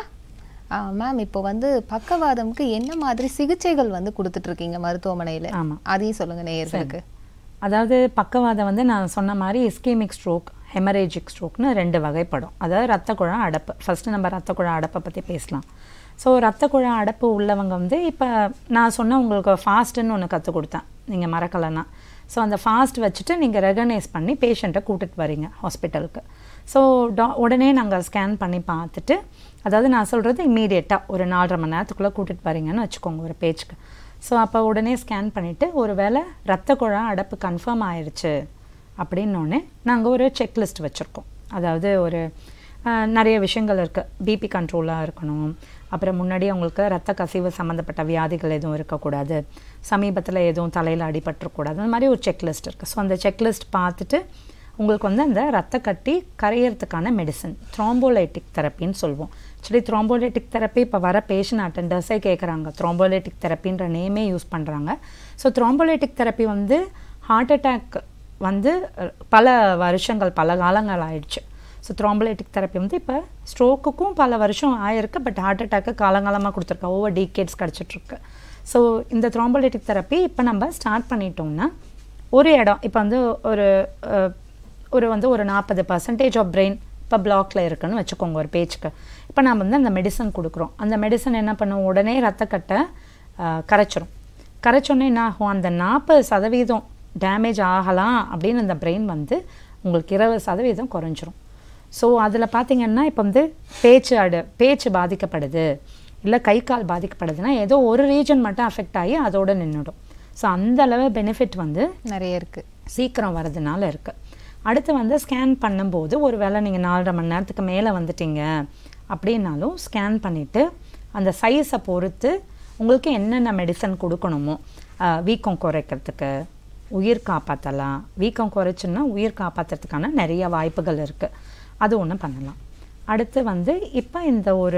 மேம் இப்போ வந்து பக்கவாதம்க்கு என்ன மாதிரி சிகிச்சைகள் வந்து கொடுத்துட்டு இருக்கீங்க மருத்துவமனையில ஆமாம் அதையும் சொல்லுங்க நேயர்களுக்கு அதாவது பக்கவாதம் வந்து நான் சொன்ன மாதிரி இஸ்கீமிக் ஸ்ட்ரோக் ஹெமரேஜிக் ஸ்ட்ரோக்னு ரெண்டு வகைப்படும் அதாவது ரத்த குழாய் அடப்பு ஃபஸ்ட்டு நம்ம ரத்த குழாய் அடப்பை பற்றி பேசலாம் ஸோ ரத்த குழாய் அடப்பு உள்ளவங்க வந்து இப்போ நான் சொன்ன உங்களுக்கு ஃபாஸ்ட்டுன்னு ஒன்று கற்றுக் கொடுத்தேன் நீங்கள் மறக்கலைன்னா ஸோ அந்த ஃபாஸ்ட் வச்சுட்டு நீங்கள் ரெகனைஸ் பண்ணி பேஷண்ட்டை கூட்டிட்டு வரீங்க ஹாஸ்பிட்டலுக்கு ஸோ டா உடனே நாங்கள் ஸ்கேன் பண்ணி பார்த்துட்டு அதாவது நான் சொல்கிறது இம்மீடியட்டாக ஒரு நாலரை மணி நேரத்துக்குள்ளே கூட்டிட்டு வரீங்கன்னு வச்சுக்கோங்க ஒரு பேச்சுக்கு ஸோ அப்போ உடனே ஸ்கேன் பண்ணிவிட்டு ஒரு வேளை ரத்த குழாய் அடப்பு கன்ஃபார்ம் ஆயிடுச்சு அப்படின்னோடனே நாங்கள் ஒரு செக்லிஸ்ட் வச்சுருக்கோம் அதாவது ஒரு அஹ், நிறைய விஷயங்கள் இருக்குது பிபி கண்ட்ரோலாக இருக்கணும் அப்புறம் முன்னாடி அவங்களுக்கு ரத்த கசிவு சம்மந்தப்பட்ட வியாதிகள் எதுவும் இருக்கக்கூடாது சமீபத்தில் எதுவும் தலையில் அடிபட்டுறக்கூடாது அந்த மாதிரி ஒரு செக்லிஸ்ட் இருக்குது ஸோ அந்த செக்லிஸ்ட் பார்த்துட்டு உங்களுக்கு வந்து அந்த ரத்த கட்டி கரையிறதுக்கான மெடிசன் த்ரோம்போலைட்டிக் தெரப்பின்னு சொல்லுவோம் ஆக்சுவலி த்ரோம்போலைட்டிக் தெரப்பி இப்போ வர பேஷண்ட் அட்டெண்டர்ஸே கேட்குறாங்க த்ரோம்போலைட்டிக் தெரப்பின்ற நேமே யூஸ் பண்ணுறாங்க ஸோ த்ரோம்போலைட்டிக் தெரப்பி வந்து ஹார்ட் அட்டாக் வந்து அஹ், பல வருஷங்கள் பல காலங்கள் ஆயிடுச்சு ஸோ த்ரோம்போலைட்டிக் தெரப்பி வந்து இப்போ ஸ்ட்ரோக்குக்கும் பல வருஷம் ஆயிருக்கு பட் ஹார்ட் அட்டாக்கு காலங்காலமாக கொடுத்துருக்கா ஓவர் டீகேட்ஸ் கிடச்சிட்ருக்கு ஸோ இந்த த்ரோம்போலைட்டிக் தெரப்பி இப்போ நம்ம ஸ்டார்ட் பண்ணிட்டோம்னா ஒரு இடம் இப்போ வந்து ஒரு அஹ், ஒரு வந்து ஒரு நாற்பது பர்சன்டேஜ் ஆஃப் பிரெயின் இப்போ பிளாக்ல இருக்குன்னு வச்சுக்கோங்க ஒரு பேச்சுக்கு இப்போ நம்ம வந்து அந்த மெடிசன் கொடுக்குறோம் அந்த மெடிசன் என்ன பண்ணும் உடனே ரத்தக்கட்டை அஹ், கரைச்சிரும் கரைச்சோன்னே என்ன ஆகும் அந்த நாற்பது சதவீதம் டேமேஜ் ஆகலாம் அப்படின்னு அந்த பிரெயின் வந்து உங்களுக்கு இருபது சதவீதம் குறைஞ்சிரும் ஸோ அதில் பார்த்தீங்கன்னா இப்போ வந்து பேச்சு அடு பேச்சு பாதிக்கப்படுது இல்லை கை கால் பாதிக்கப்படுதுன்னா ஏதோ ஒரு ரீஜன் மட்டும் அஃபெக்ட் ஆகி அதோட நின்றுடும் ஸோ அந்த அளவு பெனிஃபிட் வந்து நிறைய இருக்கு சீக்கிரம் வரதுனால இருக்குது அடுத்து வந்து ஸ்கேன் பண்ணும்போது ஒரு வேளை நீங்கள் நாலரை மணி நேரத்துக்கு மேலே வந்துட்டீங்க அப்படின்னாலும் ஸ்கேன் பண்ணிவிட்டு அந்த சைஸை பொறுத்து உங்களுக்கு என்னென்ன மெடிசன் கொடுக்கணுமோ ஆஹ் வீக்கம் குறைக்கிறதுக்கு உயிர் காப்பாற்றலாம் வீக்கம் குறைச்சுன்னா உயிர் காப்பாற்றுறதுக்கான நிறைய வாய்ப்புகள் இருக்குது அது ஒன்று பண்ணலாம் அடுத்து வந்து இப்போ இந்த ஒரு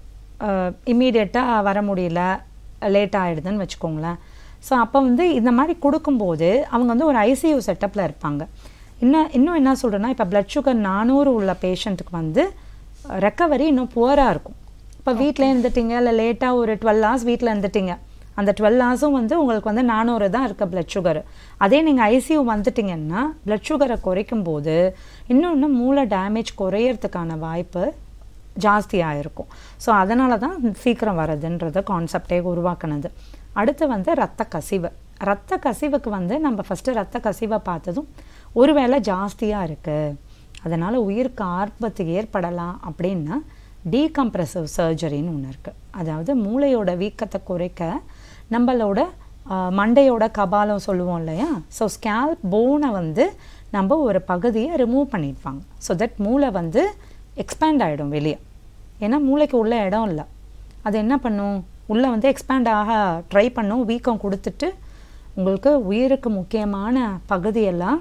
இம்மீடியட்டாக வர முடியல லேட் ஆகிடுதுன்னு வச்சுக்கோங்களேன் ஸோ அப்போ வந்து இந்த மாதிரி கொடுக்கும்போது அவங்க வந்து ஒரு ஐசியூ செட்டப்பில் இருப்பாங்க இன்னும் இன்னும் என்ன சொல்கிறேன்னா இப்போ blood சுகர் நானூறு உள்ள பேஷண்ட்டுக்கு வந்து ரெக்கவரி இன்னும் புவராக இருக்கும் இப்போ வீட்டில் இருந்துட்டீங்க இல்லை லேட்டாக ஒரு டுவெல் ஹவர்ஸ் வீட்டில் இருந்துட்டீங்க அந்த டுவெல் ஹவர்ஸும் வந்து உங்களுக்கு வந்து நானூறு தான் இருக்க blood சுகர் அதே நீங்கள் ஐசியூ வந்துட்டீங்கன்னா blood சுகரை குறைக்கும் போது இன்னொன்று மூளை டேமேஜ் குறையறதுக்கான வாய்ப்பு ஜாஸ்தியாக இருக்கும் ஸோ அதனால தான் சீக்கிரம் வரதுன்றத கான்செப்டே உருவாக்குனது அடுத்து வந்து ரத்த கசிவு ரத்த கசிவுக்கு வந்து நம்ம ஃபஸ்ட்டு ரத்த கசிவை பார்த்ததும் ஒருவேளை ஜாஸ்தியாக இருக்குது அதனால் உயிருக்கு ஆர்ப்பத்து ஏற்படலாம் அப்படின்னா டீகம்ப்ரெசிவ் சர்ஜரின்னு ஒன்று இருக்குது அதாவது மூளையோட வீக்கத்தை குறைக்க நம்மளோட ஆஹ், மண்டையோட கபாலம் சொல்லுவோம் இல்லையா ஸோ ஸ்கேல்ப் போனை வந்து நம்ம ஒரு பகுதியை ரிமூவ் பண்ணிடுவாங்க ஸோ தட் மூளை வந்து எக்ஸ்பேண்ட் ஆகிடும் வெளியே ஏன்னா மூளைக்கு உள்ள இடம் இல்லை அது என்ன பண்ணும் உள்ளே வந்து எக்ஸ்பேண்ட் ஆக ட்ரை பண்ணும் வீக்கம் கொடுத்துட்டு உங்களுக்கு உயிருக்கு முக்கியமான பகுதியெல்லாம்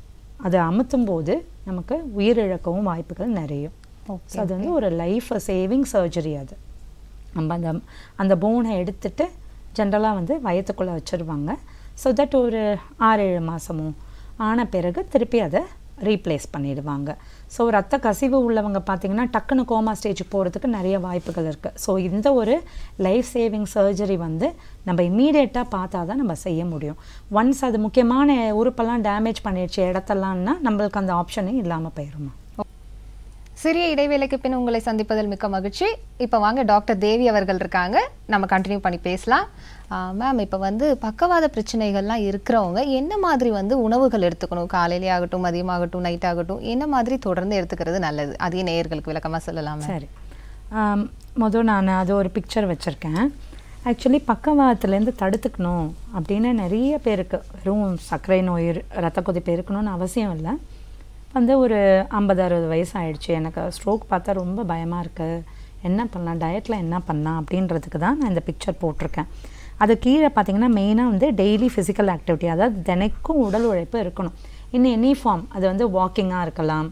அதை அமுத்தும் போது நமக்கு உயிரிழக்கவும் வாய்ப்புகள் நிறையும் ஸோ அது வந்து ஒரு லைஃப் சேவிங் சர்ஜரி அது நம்ம அந்த அந்த போனை எடுத்துட்டு ஜென்ரலாக வந்து வயத்துக்குள்ளே வச்சுருவாங்க ஸோ தட் ஒரு ஆறு ஏழு மாதமும் ஆன பிறகு திருப்பி அதை ரீப்ளேஸ் பண்ணிடுவாங்க ஸோ ரத்த கசிவு உள்ளவங்க பார்த்தீங்கன்னா டக்குன்னு கோமா ஸ்டேஜுக்கு போகிறதுக்கு நிறைய வாய்ப்புகள் இருக்குது ஸோ இந்த ஒரு லைஃப் சேவிங் சர்ஜரி வந்து நம்ம இம்மீடியட்டாக பார்த்தா தான் நம்ம செய்ய முடியும் ஒன்ஸ் அது முக்கியமான உறுப்பெல்லாம் டேமேஜ் பண்ணிடுச்சு இடத்தெல்லாம்னா நம்மளுக்கு அந்த ஆப்ஷனே இல்லாமல் போயிடுமா சிறிய இடைவேளைக்கு பின் உங்களை சந்திப்பதில் மிக்க மகிழ்ச்சி இப்போ வாங்க டாக்டர் தேவி அவர்கள் இருக்காங்க நம்ம கண்டினியூ பண்ணி பேசலாம் மேம் இப்போ வந்து பக்கவாத பிரச்சனைகள்லாம் இருக்கிறவங்க என்ன மாதிரி வந்து உணவுகள் எடுத்துக்கணும் காலையிலே ஆகட்டும் மதியமாகட்டும் நைட் ஆகட்டும் என்ன மாதிரி தொடர்ந்து எடுத்துக்கிறது நல்லது அதையும் நேயர்களுக்கு விளக்கமாக சொல்லலாம் சரி ஆம், மொதல் நான் அது ஒரு பிக்சர் வச்சுருக்கேன் ஆக்சுவலி பக்கவாதத்துலேருந்து தடுத்துக்கணும் அப்படின்னு நிறைய பேருக்கு வெறும் சர்க்கரை நோய் இரு- ரத்த கொதிப்பு இருக்கணும்னு அவசியம் இல்லை வந்து ஒரு ஐம்பது அறுபது வயசு ஆயிடுச்சு எனக்கு ஸ்ட்ரோக் பார்த்தா ரொம்ப பயமாக இருக்குது என்ன பண்ணலாம் டயட்டில் என்ன பண்ணலாம் அப்படின்றதுக்கு தான் நான் இந்த பிக்சர் போட்டிருக்கேன் அது கீழே பார்த்தீங்கன்னா மெயினாக வந்து டெய்லி ஃபிசிக்கல் ஆக்டிவிட்டி அதாவது தினைக்கும் உடல் உழைப்பு இருக்கணும் இன்னும் எனி ஃபார்ம் அது வந்து வாக்கிங்காக இருக்கலாம்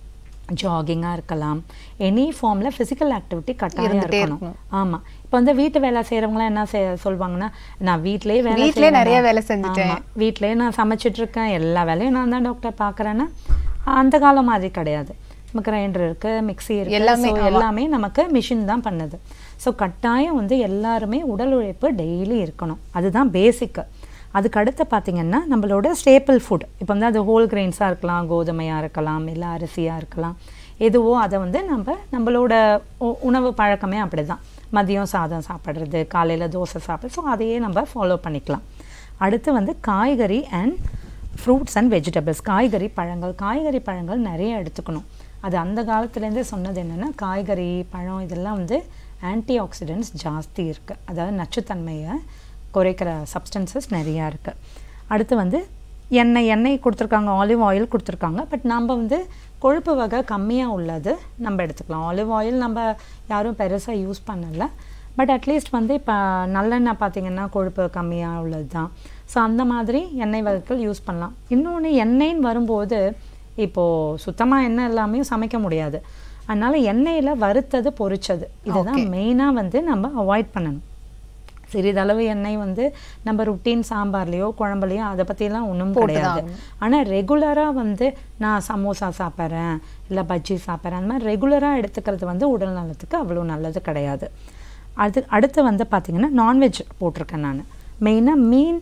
ஜாகிங்காக இருக்கலாம் எனி ஃபார்மில் ஃபிசிக்கல் ஆக்டிவிட்டி கட்டாயம் இருந்துட்டே இருக்கணும் ஆமாம் இப்போ வந்து வீட்டு வேலை செய்கிறவங்களாம் என்ன செய் சொல்வாங்கன்னா நான் வீட்டிலேயே வேலை வீட்டிலே செய்றேன். நிறைய வேலை செஞ்சுட்டேன். ஆமா. வீட்டிலேயே நான் சமைச்சிட்டு இருக்கேன் எல்லா வேலையும் நான் தான் டாக்டர் பார்க்குறேன்னா அந்த காலம் மாதிரி கிடையாது நமக்கு கிரைண்டர் இருக்கு மிக்ஸி இருக்கு எல்லாமே, So, ஆமா. எல்லாமே நமக்கு மிஷின் தான் பண்ணுது ஸோ கட்டாயம் வந்து எல்லாருமே உடல் உழைப்பு டெய்லி இருக்கணும் அதுதான் பேசிக்கு அதுக்கு அடுத்து பார்த்தீங்கன்னா நம்மளோட ஸ்டேப்பிள் ஃபுட் இப்போ வந்து அது ஹோல் கிரெயின்ஸாக இருக்கலாம் கோதுமையாக இருக்கலாம் இல்லை அரிசியாக இருக்கலாம் எதுவோ அதை வந்து நம்ம நம்மளோட உ- உணவு பழக்கமே அப்படி தான் மதியம் சாதம் சாப்பிட்றது காலையில் தோசை சாப்பிட்றது ஸோ அதையே நம்ம ஃபாலோ பண்ணிக்கலாம் அடுத்து வந்து காய்கறி அண்ட் ஃப்ரூட்ஸ் அண்ட் வெஜிடபிள்ஸ் காய்கறி பழங்கள் காய்கறி பழங்கள் நிறைய எடுத்துக்கணும் அது அந்த காலத்துலேருந்தே சொன்னது என்னென்னா காய்கறி பழம் இதெல்லாம் வந்து ஆன்டி ஆக்சிடென்ட்ஸ் ஜாஸ்தி இருக்குது அதாவது நச்சுத்தன்மையை குறைக்கிற சப்ஸ்டன்சஸ் நிறையா இருக்குது அடுத்து வந்து எண்ணெய் எண்ணெய் கொடுத்துருக்காங்க ஆலிவ் ஆயில் கொடுத்துருக்காங்க பட் நம்ம வந்து கொழுப்பு வகை கம்மியாக உள்ளது நம்ம எடுத்துக்கலாம் ஆலிவ் ஆயில் நம்ம யாரும் பெருசாக யூஸ் பண்ணலை பட் அட்லீஸ்ட் வந்து இப்போ நல்லெண்ணெய் பார்த்தீங்கன்னா கொழுப்பு கம்மியாக உள்ளது தான் ஸோ அந்த மாதிரி எண்ணெய் வகைகள் யூஸ் பண்ணலாம் இன்னொன்று எண்ணெய்ன்னு வரும்போது இப்போது சுத்தமாக எண்ணெய் எல்லாமே சமைக்க முடியாது அதனால் எண்ணெயில் வறுத்தது பொரிச்சது இதுதான் மெயினாக வந்து நம்ம அவாய்ட் பண்ணணும் சிறிதளவு எண்ணெய் வந்து நம்ம ருட்டீன் சாம்பார்லேயோ குழம்புலையோ அதை பற்றிலாம் ஒன்றும் கிடையாது ஆனால் ரெகுலராக வந்து நான் சமோசா சாப்பிட்றேன் இல்லை பஜ்ஜி சாப்பிட்றேன் அந்த மாதிரி ரெகுலராக எடுத்துக்கிறது வந்து உடல் நலத்துக்கு அவ்வளோ நல்லது கிடையாது அது அடுத்து வந்து பார்த்திங்கன்னா நான்வெஜ் போட்டிருக்கேன் நான் மெயினாக மீன்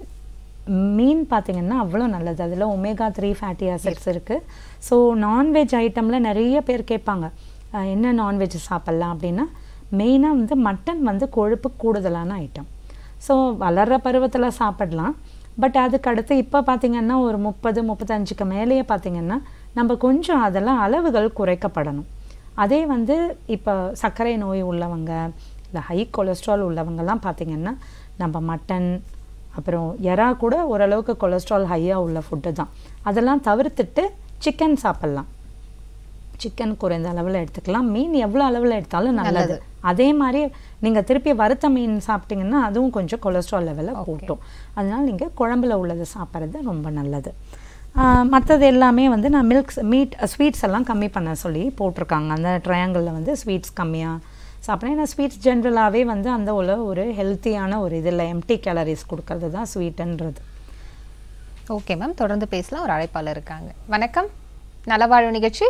மீன் பார்த்தீங்கன்னா அவ்வளோ நல்லது அதில் ஒமேகா த்ரீ ஃபேட்டி ஆசிட்ஸ் இருக்குது ஸோ நான்வெஜ் ஐட்டமில் நிறைய பேர் கேட்பாங்க அஹ், என்ன நான்வெஜ் சாப்பிட்லாம் அப்படின்னா மெயினாக வந்து மட்டன் வந்து கொழுப்பு கூடுதலான ஐட்டம் ஸோ வளர்கிற பருவத்தில் சாப்பிடலாம் பட் அதுக்கு அடுத்து இப்போ பார்த்தீங்கன்னா ஒரு முப்பது முப்பத்தஞ்சுக்கு மேலேயே பார்த்தீங்கன்னா நம்ம கொஞ்சம் அதெல்லாம் அளவுகள் குறைக்கப்படணும் அதே வந்து இப்போ சர்க்கரை நோய் உள்ளவங்க இல்லை ஹை கொலஸ்ட்ரால் உள்ளவங்கலாம் பார்த்தீங்கன்னா நம்ம மட்டன் அப்புறம் எறா கூட ஓரளவுக்கு கொலஸ்ட்ரால் ஹையாக உள்ள ஃபுட்டு தான் அதெல்லாம் தவிர்த்துட்டு சிக்கன் சாப்பிட்லாம் சிக்கன் குறைந்த அளவில் எடுத்துக்கலாம் மீன் எவ்வளோ அளவில் எடுத்தாலும் நல்லது அதே மாதிரி நீங்கள் திருப்பி வறுத்த மீன் சாப்பிட்டீங்கன்னா அதுவும் கொஞ்சம் கொலஸ்ட்ரால் லெவலை கூட்டும் அதனால் நீங்கள் குழம்புல உள்ளதை சாப்பிட்றது ரொம்ப நல்லது மற்றது எல்லாமே வந்து நான் மில்க்ஸ் மீட் ஸ்வீட்ஸ் எல்லாம் கம்மி பண்ண சொல்லி போட்டிருக்காங்க அந்த ட்ரையாங்கிளில் வந்து ஸ்வீட்ஸ் கம்மியாக சாப்பிட்றேன் ஏன்னா ஸ்வீட்ஸ் ஜென்ரலாகவே வந்து அந்த உள்ள ஒரு ஹெல்த்தியான ஒரு இதில் எம்டி கேலரிஸ் கொடுக்கறது தான் ஸ்வீட்டுன்றது ஓகே மேம் தொடர்ந்து பேசலாம் ஒரு அழைப்பாளர் இருக்காங்க வணக்கம் நலவாழ்வு நிகழ்ச்சி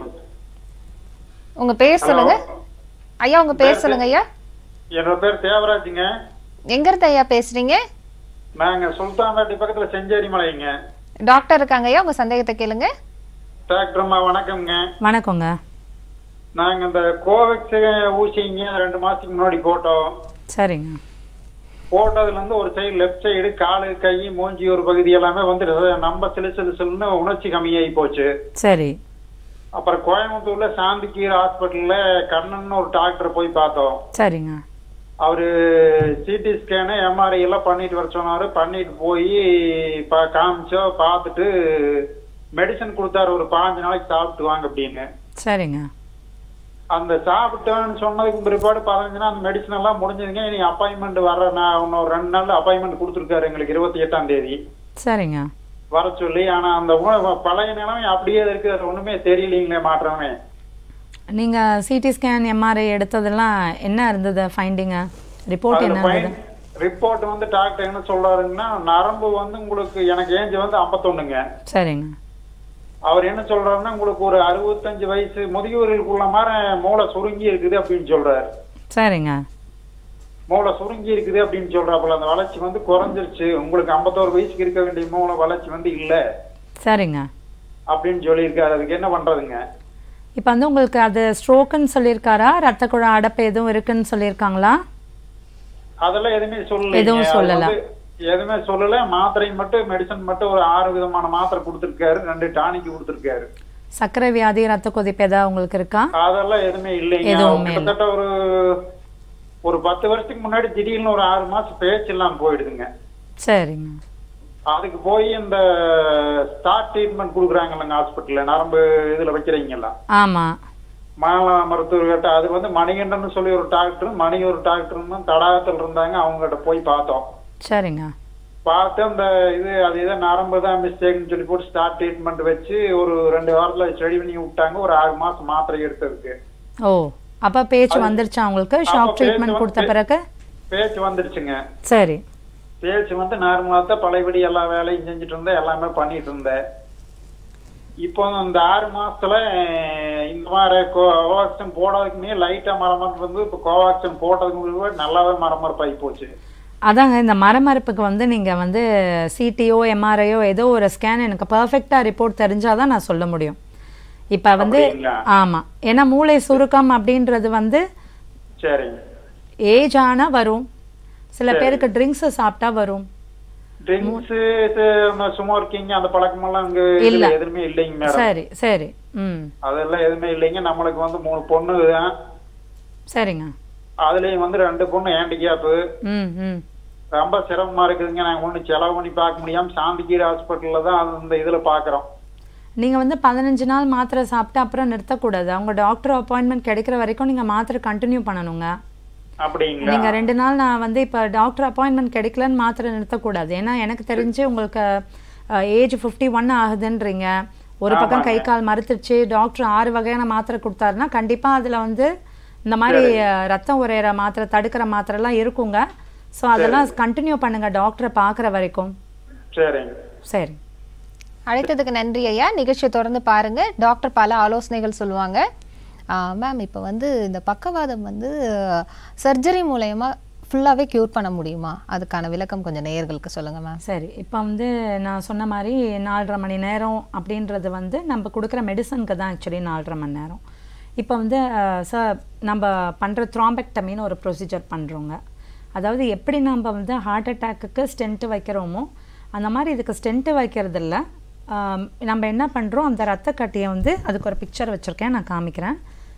உங்க பேர் சொல்லுங்க ஐயா உங்க பேர் சொல்லுங்க ஐயா என்னோட பேர் தேவராஜுங்க எங்க இருந்து ஐயா பேசுறீங்க நாங்க சுல்தான்பேட்டை பக்கத்துல செஞ்சேரி மலைங்க டாக்டர் இருக்காங்க ஐயா உங்க சந்தேகத்தை கேளுங்க டாக்டர் அம்மா வணக்கம்ங்க வணக்கங்க நாங்க இந்த கோவிக்ஸ் ஊசிங்க ரெண்டு மாசத்துக்கு முன்னாடி போட்டோம் சரிங்க போட்டதுல இருந்து ஒரு சைடு லெஃப்ட் சைடு காலு கை மூஞ்சி ஒரு பகுதி எல்லாமே வந்து நம்ம சிலு சிலு சிலுன்னு உணர்ச்சி கம்மியாகி போச்சு சரி அப்புறம் கோயம்புத்தூர்ல சாந்திக்கீர் ஹாஸ்பிட்டல்ல கண்ணன் ஒரு டாக்டர் போய் பார்த்தோம் சரிங்க அவரு சிடி ஸ்கேனு எம்ஆர்ஐ எல்லாம் பண்ணிட்டு வர சொன்னாரு பண்ணிட்டு போய் பா காமிச்சோம் பார்த்துட்டு மெடிசன் கொடுத்தாரு ஒரு பாஞ்சு நாளைக்கு சாப்பிட்டு வாங்க அப்படின்னு சரிங்க அந்த சாப்பிட்டோன்னு சொன்னதுக்கு பிற்பாடு பதினஞ்சு நாள் அந்த மெடிசன் எல்லாம் முடிஞ்சதுங்க இனி அப்பாயின்மெண்ட் வர நான் இன்னும் ரெண்டு நாள் அப்பாயின்மெண்ட் கொடுத்துருக்காரு எங்களுக்கு இருபத்தி எட்டாம் தேதி சரிங்க வர சொல்லி ஆனா அந்த உணவு பழைய நிலைமை அப்படியே இருக்கு அது ஒண்ணுமே தெரியலீங்களே மாற்றமே நீங்கள் சிடி ஸ்கேன் எம்ஆர்ஐ எடுத்ததெல்லாம் என்ன இருந்தது ஃபைண்டிங்க ரிப்போர்ட் என்ன இருந்தது ரிப்போர்ட் வந்து டாக்டர் என்ன சொல்றாருன்னா நரம்பு வந்து உங்களுக்கு எனக்கு ஏஞ்சு வந்து ஐம்பத்தொன்னுங்க சரிங்க அவர் என்ன சொல்றாருன்னா உங்களுக்கு ஒரு அறுபத்தஞ்சு வயசு முதியோர்களுக்குள்ள மாதிரி மூளை சுருங்கி இருக்குது அப்படின்னு சொல்றாரு சரிங்க மூளை சுருங்கி இருக்குது அப்படின்னு சொல்றாப்புல அந்த வளர்ச்சி வந்து குறைஞ்சிருச்சு உங்களுக்கு ஐம்பத்தோரு வயசுக்கு இருக்க வேண்டிய மூளை வளர்ச்சி வந்து இல்ல சரிங்க அப்படின்னு சொல்லியிருக்காரு அதுக்கு என்ன பண்றதுங்க இப்போ வந்து உங்களுக்கு அது ஸ்ட்ரோக்குன்னு சொல்லியிருக்காரா ரத்த குழாய் அடப்பு எதுவும் இருக்குன்னு சொல்லியிருக்காங்களா அதெல்லாம் எதுவுமே சொல்லல எதுவும் சொல்லல. எதுவுமே சொல்லல மாத்திரை மட்டும் மெடிசன் மட்டும் ஒரு ஆறு விதமான மாத்திரை கொடுத்துருக்காரு ரெண்டு டானிக் கொடுத்துருக்காரு சர்க்கரை வியாதி ரத்த கொதிப்பு ஏதாவது உங்களுக்கு இருக்கா அதெல்லாம் எதுவுமே இல்லைங்க எதுவுமே இல்ல. கிட்டத்தட்ட ஒரு ஒரு பத்து வருஷத்துக்கு முன்னாடி திடீர்னு ஒரு ஆறு மாசம் பேச்சு இல்லாம போயிடுதுங்க சரிங்க அதுக்கு போய் இந்த ஸ்டார்ட் ட்ரீட்மெண்ட் கொடுக்குறாங்கல்லங்க ஹாஸ்பிட்டல்ல நரம்பு இதுல வைக்கிறீங்கல்ல ஆமாம் மாநில மருத்துவர்கிட்ட அது வந்து மணிகண்டன் சொல்லி ஒரு டாக்டர் மணி ஒரு டாக்டர்னு தடாகத்தில் இருந்தாங்க அவங்ககிட்ட போய் பார்த்தோம் சரிங்க பார்த்து அந்த இது அது இதை நரம்பு தான் மிஸ்டேக்னு சொல்லி போட்டு ஸ்டார்ட் ட்ரீட்மெண்ட் வச்சு ஒரு ரெண்டு வாரத்துல ஸ்டடி பண்ணி விட்டாங்க ஒரு ஆறு மாசம் மாத்திரை எடுத்ததுக்கு ஓ அப்போ பேச்சு வந்துருச்சா உங்களுக்கு அப்ப ஷாக் பேச்சு ட்ரீட்மெண்ட் வந்து- கொடுத்த பிறகு பேச்சு வந்துருச்சுங்க சரி பேச்சு வந்து நார்மலா தான் பழையபடி எல்லா வேலையும் செஞ்சுட்டு இருந்தேன் எல்லாமே பண்ணிட்டு இருந்தேன் இப்போ இந்த ஆறு மாசத்துல அஹ், இந்த மாதிரி கோவாக்சின் போடாததுக்குமே லைட்டா மரமரப்பு வந்து இப்போ கோவாக்சின் போட்டதுக்கு முன்னாடி நல்லாவே மரமரப்பாகி போச்சு அதாங்க இந்த மரமறுப்புக்கு வந்து நீங்கள் வந்து சிடிஓ எம்ஆர்ஐயோ ஏதோ ஒரு ஸ்கேன் எனக்கு பர்ஃபெக்டாக ரிப்போர்ட் தெரிஞ்சால் தான் நான் சொல்ல முடியும் இப்போ வந்து அப்படிங்களா? ஆமாம் ஏன்னா மூளை சுருக்கம் அப்படின்றது வந்து சரிங்க ஏஜ் ஆனால் வரும் சில பேருக்கு ட்ரிங்க்ஸை சாப்பிட்டா வரும் ட்ரிங்க்ஸ் சும்மா இருக்கீங்க அந்த பழக்கமெல்லாம் இங்க இல்ல. இதுல எதுவுமே இல்லைங்க மேடம் சரி சரி ம் அதெல்லாம் எதுவுமே இல்லைங்க நம்மளுக்கு வந்து மூணு பொண்ணு தான் சரிங்க அதுலயும் வந்து ரெண்டு பொண்ணு ஹேண்டிகேப்பு ம் ம் ரொம்ப சிரமமா இருக்குதுங்க நாங்க ஒண்ணு செலவு பண்ணி பார்க்க முடியாம சாந்திகீர் ஹாஸ்பிட்டல்ல தான் அது இந்த இதுல பாக்குறோம் நீங்கள் வந்து பதினஞ்சு நாள் மாத்திரை சாப்பிட்டு அப்புறம் நிறுத்தக்கூடாது அவங்க டாக்டர் அப்பாயின்மெண்ட் கிடைக்கிற வரைக்கும் நீங்கள் மாத்திரை கண்டினியூ பண்ணணுங்க அப்படிங்களா நீங்க ரெண்டு நாள் நான் வந்து இப்போ டாக்டர் அப்பாயின்மெண்ட் கிடைக்கலன்னு மாத்திரை நிறுத்தக்கூடாது ஏன்னா எனக்கு தெரிஞ்சு உங்களுக்கு ஏஜ் ஃபிஃப்டி ஒன் ஆகுதுன்றீங்க ஒரு பக்கம் கை கால் மறுத்துருச்சு டாக்டர் ஆறு வகையான மாத்திரை கொடுத்தாருன்னா கண்டிப்பா அதுல வந்து இந்த மாதிரி அஹ், ரத்தம் உரையிற மாத்திரை தடுக்கிற மாத்திரைலாம் இருக்குங்க ஸோ அதெல்லாம் கண்டினியூ பண்ணுங்க டாக்டரை பார்க்குற வரைக்கும் சரிங்க சரி அழைத்ததுக்கு நன்றி ஐயா நிகழ்ச்சியை தொடர்ந்து பாருங்க டாக்டர் பல ஆலோசனைகள் சொல்லுவாங்க மேம் இப்போ வந்து இந்த பக்கவாதம் வந்து சர்ஜரி மூலயமா ஃபுல்லாகவே க்யூர் பண்ண முடியுமா அதுக்கான விளக்கம் கொஞ்சம் நேயர்களுக்கு சொல்லுங்க மேம் சரி இப்போ வந்து நான் சொன்ன மாதிரி நாலரை மணி நேரம் அப்படின்றது வந்து நம்ம கொடுக்குற மெடிசனுக்கு தான் ஆக்சுவலி நாலரை மணி நேரம் இப்போ வந்து சார் நம்ம பண்ணுற த்ராம்பெக்டமின்னு ஒரு ப்ரொசீஜர் பண்ணுறோங்க அதாவது எப்படி நம்ம வந்து ஹார்ட் அட்டாக்குக்கு ஸ்டென்ட்டு வைக்கிறோமோ அந்த மாதிரி இதுக்கு ஸ்டென்ட்டு வைக்கிறதில்ல ஆம், நம்ம என்ன பண்ணுறோம் அந்த ரத்த கட்டியை வந்து அதுக்கு ஒரு பிக்சர் வச்சுருக்கேன் நான் காமிக்கிறேன்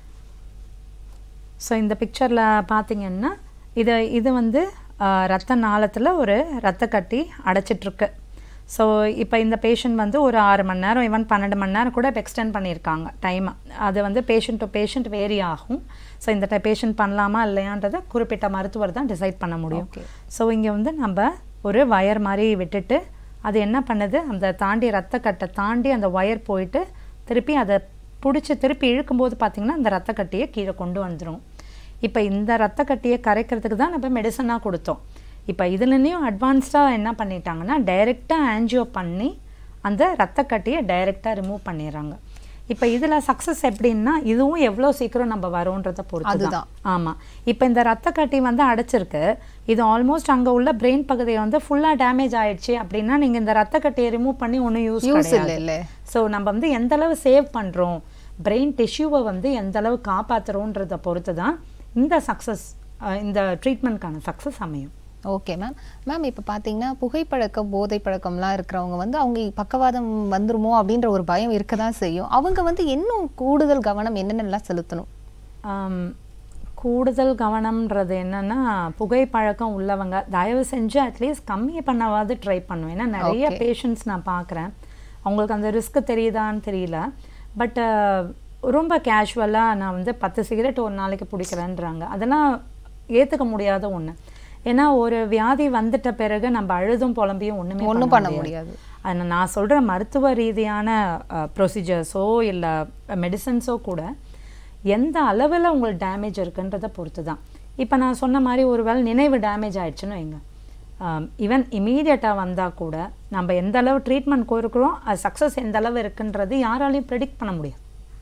ஸோ இந்த பிக்சரில் பார்த்தீங்கன்னா இது இது வந்து ஆ, ரத்த நாளத்தில் ஒரு ரத்த கட்டி அடைச்சிட்ருக்கு ஸோ இப்போ இந்த பேஷண்ட் வந்து ஒரு ஆறு மணி நேரம் ஈவன் பன்னெண்டு மணி நேரம் கூட எக்ஸ்டெண்ட் பண்ணியிருக்காங்க டைமை அது வந்து பேஷண்ட் டு பேஷண்ட் வேரி ஆகும் ஸோ இந்த டை பேஷண்ட் பண்ணலாமா இல்லையான்றதை குறிப்பிட்ட மருத்துவர் தான் டிசைட் பண்ண முடியும் Okay. ஸோ இங்கே வந்து நம்ம ஒரு வயர் மாதிரி விட்டுட்டு அது என்ன பண்ணுது அந்த தாண்டி ரத்த கட்டை தாண்டி அந்த ஒயர் போயிட்டு திருப்பி அதை பிடிச்சி திருப்பி இழுக்கும்போது பார்த்தீங்கன்னா அந்த ரத்த கட்டியை கீழே கொண்டு வந்துடும் இப்போ இந்த ரத்த கட்டியை கரைக்கிறதுக்கு தான் நம்ம மெடிசனாக கொடுத்தோம் இப்போ இதுலேயும் அட்வான்ஸ்டாக என்ன பண்ணிட்டாங்கன்னா டைரெக்டாக ஆன்ஜியோ பண்ணி அந்த ரத்த கட்டியை டைரெக்டாக ரிமூவ் பண்ணிடுறாங்க இப்போ இதில் சக்ஸஸ் எப்படின்னா இதுவும் எவ்வளோ சீக்கிரம் நம்ம வரோன்றதை பொறுத்து தான் அதுதான். ஆமாம் இப்போ இந்த ரத்த கட்டி வந்து அடைச்சிருக்கு இது ஆல்மோஸ்ட் அங்கே உள்ள பிரெயின் பகுதியை வந்து ஃபுல்லாக டேமேஜ் ஆயிடுச்சு அப்படின்னா நீங்கள் இந்த ரத்த கட்டியை ரிமூவ் பண்ணி ஒன்றும் யூஸ் யூஸ் கிடையாது இல்லை இல்லை ஸோ நம்ம வந்து எந்த அளவு சேவ் பண்ணுறோம் பிரெயின் டிஷ்யூவை வந்து எந்த அளவு காப்பாற்றுறோன்றதை பொறுத்து தான் இந்த சக்ஸஸ் இந்த ட்ரீட்மெண்ட்கான சக்ஸஸ் அமையும் ஓகே மேம் மேம் இப்போ பார்த்தீங்கன்னா புகைப்பழக்கம் போதை பழக்கம்லாம் இருக்கிறவங்க வந்து அவங்க பக்கவாதம் வந்துருமோ அப்படின்ற ஒரு பயம் இருக்க தான் செய்யும் அவங்க வந்து இன்னும் கூடுதல் கவனம் என்னென்னலாம் செலுத்தணும் ஆம், கூடுதல் கவனம்ன்றது என்னன்னா புகைப்பழக்கம் உள்ளவங்க தயவு செஞ்சு அட்லீஸ்ட் கம்மி பண்ணவாது ட்ரை பண்ணுவேன் ஏன்னா நிறைய Okay. பேஷண்ட்ஸ் நான் பார்க்குறேன் அவங்களுக்கு அந்த ரிஸ்க் தெரியுதான்னு தெரியல பட் ரொம்ப கேஷுவலாக நான் வந்து பத்து சிகரெட் ஒரு நாளைக்கு பிடிக்கிறேன்றாங்க அதெல்லாம் ஏற்றுக்க முடியாத ஒன்று ஏன்னா ஒரு வியாதி வந்துட்ட பிறகு நம்ம அழுதும் புலம்பியும் ஒன்றுமே ஒண்ணும் பண்ண முடியாது. அது நான் சொல்கிற மருத்துவ ரீதியான ப்ரொசீஜர்ஸோ இல்லை மெடிசன்ஸோ கூட எந்த அளவில் உங்களுக்கு டேமேஜ் இருக்குன்றதை பொறுத்து தான் இப்போ நான் சொன்ன மாதிரி ஒருவேளை நினைவு டேமேஜ் ஆயிடுச்சுன்னு வைங்க ஈவன் இமீடியட்டாக வந்தால் கூட நம்ம எந்த அளவு ட்ரீட்மெண்ட் கொடுக்குறோம் அது சக்ஸஸ் எந்த அளவு இருக்குன்றது யாராலையும் ப்ரெடிக்ட் பண்ண முடியாது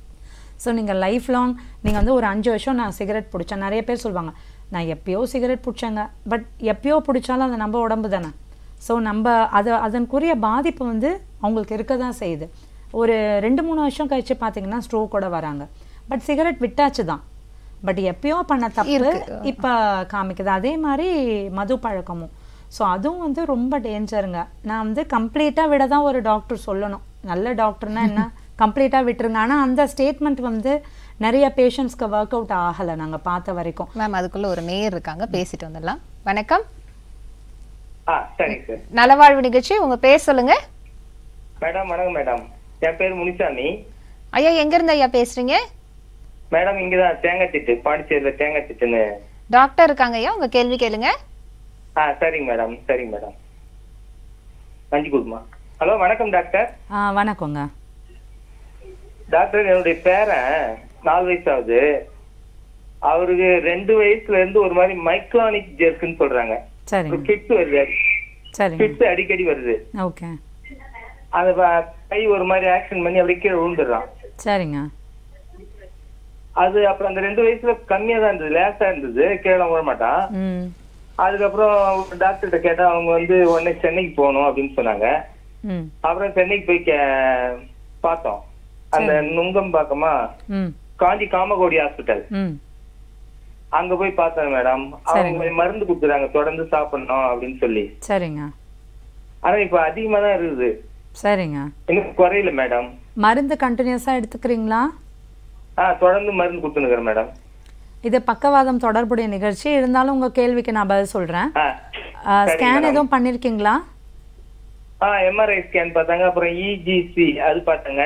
ஸோ நீங்கள் லைஃப் லாங் நீங்கள் வந்து ஒரு அஞ்சு வருஷம் நான் சிகரெட் பிடிச்சேன் நிறைய பேர் சொல்லுவாங்க நான் எப்பயோ சிகரெட் பிடிச்சேங்க பட் எப்பயோ பிடிச்சாலும் அது நம்ம உடம்பு தானே ஸோ நம்ம அது அதனுக்குரிய பாதிப்பு வந்து அவங்களுக்கு இருக்க தான் செய்யுது ஒரு ரெண்டு மூணு வருஷம் கழிச்சு பார்த்தீங்கன்னா ஸ்ட்ரோக்கோட வராங்க பட் சிகரெட் விட்டாச்சு தான் பட் எப்பயோ பண்ண தப்பு இப்போ காமிக்குது அதே மாதிரி மது பழக்கமும் ஸோ அதுவும் வந்து ரொம்ப டேஞ்சருங்க நான் வந்து கம்ப்ளீட்டாக விட தான் ஒரு டாக்டர் சொல்லணும் நல்ல டாக்டர்னா என்ன கம்ப்ளீட்டாக விட்டுருங்க ஆனால் அந்த ஸ்டேட்மெண்ட் வந்து நிறைய பேஷண்ட்ஸ்க்கு ஒர்க் அவுட் ஆகலை நாங்கள் பார்த்த வரைக்கும் மேம் அதுக்குள்ள ஒரு நேயர் இருக்காங்க பேசிட்டு வந்துடலாம் வணக்கம் ஆ சரிங்க சார் நலவாழ்வு நிகழ்ச்சி உங்க பேர் சொல்லுங்க மேடம் வணக்கம் மேடம் என் பேர் முனிசாமி ஐயா எங்க இருந்து ஐயா பேசுறீங்க மேடம் இங்கதான் தேங்காய் திட்டு பாண்டிச்சேரியில தேங்காய் திட்டுன்னு டாக்டர் இருக்காங்க ஐயா உங்க கேள்வி கேளுங்க ஆ சரிங்க மேடம் சரிங்க மேடம் நன்றி குடுமா ஹலோ வணக்கம் டாக்டர் ஆ வணக்கங்க டாக்டர் என்னுடைய பேரன் நாலு வயசு ஆகுது அவருக்கு ரெண்டு வயசுல இருந்து ஒரு மாதிரி மைக்ரானிக் ஜெர்க்குன்னு சொல்றாங்க சரிங்க ஃபிட்ஸ் வருது சரிங்க ஃபிட்ஸ் அடிக்கடி வருது ஓகே அந்த வ- கை ஒரு மாதிரி ஆக்ஷன் பண்ணி அப்படியே கீழே விழுந்துடுறான் சரிங்க அது அப்புறம் அந்த ரெண்டு வயசுல கம்மியா தான் இருந்தது லேசா இருந்தது கீழே விழ மாட்டான் ம் அதுக்கப்புறம் டாக்டர்கிட்ட கேட்டா அவங்க வந்து உடனே சென்னைக்கு போகணும் அப்படின்னு சொன்னாங்க ம் அப்புறம் சென்னைக்கு போய் கே- பார்த்தோம் அந்த நுங்கம் பாக்கமா ம் காஞ்சி காமகோடி ஹாஸ்பிட்டல் ம் அங்க போய் பார்த்தேன் மேடம் அவங்க மருந்து கொடுத்துறாங்க தொடர்ந்து சாப்பிடணும் அப்படின்னு சொல்லி சரிங்க ஆனா இப்ப அதிகமா தான் இருக்குது சரிங்க இன்னும் குறையல மேடம் மருந்து கண்டினியூஸாக எடுத்துக்கிறீங்களா ஆ தொடர்ந்து மருந்து கொடுத்துனுக்குறேன் மேடம் இது பக்கவாதம் தொடர்புடைய நிகழ்ச்சி இருந்தாலும் உங்கள் கேள்விக்கு நான் பதில் சொல்கிறேன் ஆ ஸ்கேன் எதுவும் பண்ணியிருக்கீங்களா ஆ எம்ஆர்ஐ ஸ்கேன் பார்த்தாங்க அப்புறம் இஜிசி அது பார்த்தாங்க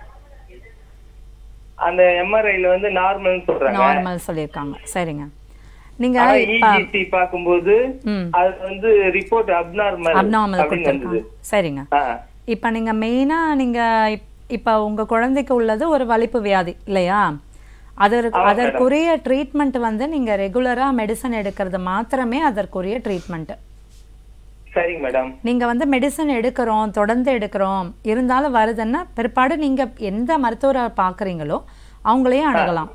அந்த எம்ஆர்ஐல வந்து நார்மல்னு சொல்றாங்க நார்மல் சொல்லியிருக்காங்க சரிங்க நீங்க ஆனா இப்ப இஜிசி பார்க்கும்போது ம் அது வந்து ரிப்போர்ட் அப்நார்மல் அப்நார்மல் அப்படின்னு வந்தது கொடுத்துருக்காங்க சரிங்க ஆ இப்போ நீங்க மெயினா நீங்க இப்- இப்போ உங்க குழந்தைக்கு உள்ளது ஒரு வலிப்பு வியாதி இல்லையா அதற்கு ஆமா, அதற்குரிய ட்ரீட்மெண்ட் வந்து நீங்க ரெகுலரா மெடிசன் எடுக்கிறது மாத்திரமே அதற்குரிய ட்ரீட்மெண்ட் சரிங்க மேடம் நீங்க வந்து மெடிசன் எடுக்கிறோம் தொடர்ந்து எடுக்கிறோம் இருந்தாலும் வருதுன்னா பிற்பாடு நீங்க எந்த மருத்துவரை பார்க்குறீங்களோ அவங்களையும் அணுகலாம்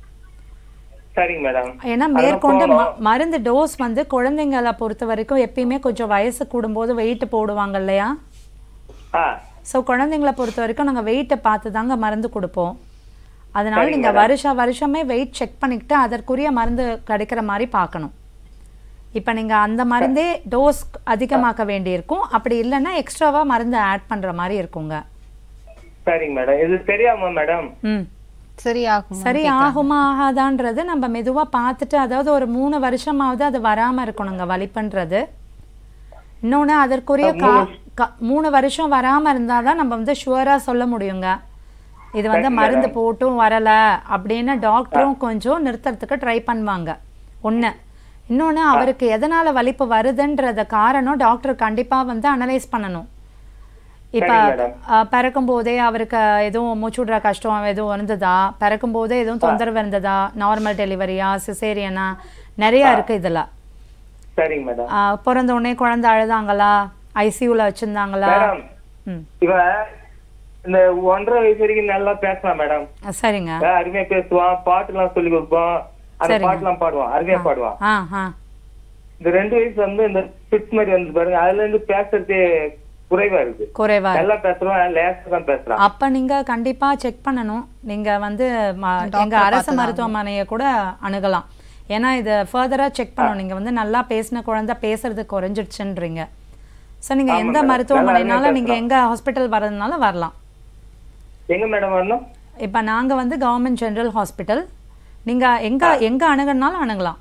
சரிங்க மேடம் ஏன்னா அதான் மேற்கொண்டு ம- போனோம். மருந்து டோஸ் வந்து குழந்தைங்களை பொறுத்த வரைக்கும் எப்பயுமே கொஞ்சம் வயசு கூடும்போது வெயிட் போடுவாங்க இல்லையா ஆ ஸோ குழந்தைங்களை பொறுத்த வரைக்கும் நாங்கள் வெயிட்டை பார்த்து தாங்க மருந்து கொடுப்போம் அதனால சரிங்க நீங்கள் madam. வருஷம் வருஷமே வெயிட் செக் பண்ணிக்கிட்டு அதற்குரிய மருந்து கிடைக்கிற மாதிரி பார்க்கணும் இப்போ நீங்கள் அந்த மருந்தே டோஸ் அதிகமாக்க வேண்டியிருக்கும் அப்படி இல்லைன்னா எக்ஸ்ட்ராவாக மருந்து ஆட் பண்ணுற மாதிரி இருக்குங்க சரிங்க மேடம் இது சரியாமா மேடம் ம் சரியாகும் சரி ஆகுமா ஆகாதான்றது நம்ம மெதுவாக பார்த்துட்டு அதாவது ஒரு மூணு வருஷமாவது அது வராமல் இருக்கணுங்க வலிப்புன்றது இன்னொன்று அதற்குரிய கா கா- மூணு வருஷம் வராமல் இருந்தால் தான் நம்ம வந்து ஷுவராக சொல்ல முடியுங்க இது வந்து Right, மருந்து madam. போட்டும் வரலை அப்படின்னு டாக்டரும் கொஞ்சம் நிறுத்துறதுக்கு ட்ரை பண்ணுவாங்க ஒன்று இன்னொன்று அவருக்கு எதனால் வலிப்பு வருதுன்றத காரணம் டாக்டர் கண்டிப்பாக வந்து அனலைஸ் பண்ணணும் இப்போ சரிங்க madam. பிறக்கும் போதே அவருக்கு எதுவும் மூச்சு விடுற கஷ்டம் எதுவும் இருந்ததா பிறக்கும் போதே எதுவும் தொந்தரவு இருந்ததா நார்மல் டெலிவரியா சிசேரியனா நிறைய இருக்கு இதுல சரிங்க மேடம் ஆ, பிறந்த உடனே குழந்தை அழுதாங்களா ஐசியூல வச்சிருந்தாங்களா மேடம் ம் இவ இந்த ஒன்றரை வயசு வரைக்கும் நல்லா பேசலாம் மேடம் ஆ, சரிங்க அருமையா பேசுவான் பாட்டு எல்லாம் சொல்லி கொடுப்போம் அந்த சரிங்க. பாட்டு எல்லாம் பாடுவான் அருமையா பாடுவான் ஆ ஆ இந்த ரெண்டு வயசு வந்து இந்த பிட் மாதிரி வந்து பாருங்க அதுல இருந்து பேசுறதே குறைவா இருக்கு குறைவா இருக்கு. நல்லா பேசுறான் லேசா தான் பேசுறான் அப்ப நீங்க கண்டிப்பா செக் பண்ணணும் நீங்க வந்து ம- எங்க டாக்டரை அரசு பார்த்துதான் மருத்துவமனையை கூட அணுகலாம் ஏன்னா இதை ஃபர்தரா செக் பண்ணணும் நீங்க வந்து நல்லா பேசின குழந்தை பேசுறது குறைஞ்சிடுச்சுன்றீங்க ஸோ நீங்க ஆமா எந்த madam. மருத்துவமனைனாலும் நல்லா நீங்க பேசலாம். எங்க ஹாஸ்பிட்டல் வர்றதுனால வரலாம் எங்க மேடம் வரணும் இப்போ நாங்க வந்து கவர்மெண்ட் ஜெனரல் ஹாஸ்பிட்டல் நீங்க எங்க எங்க அணுகுனாலும் அணுகலாம்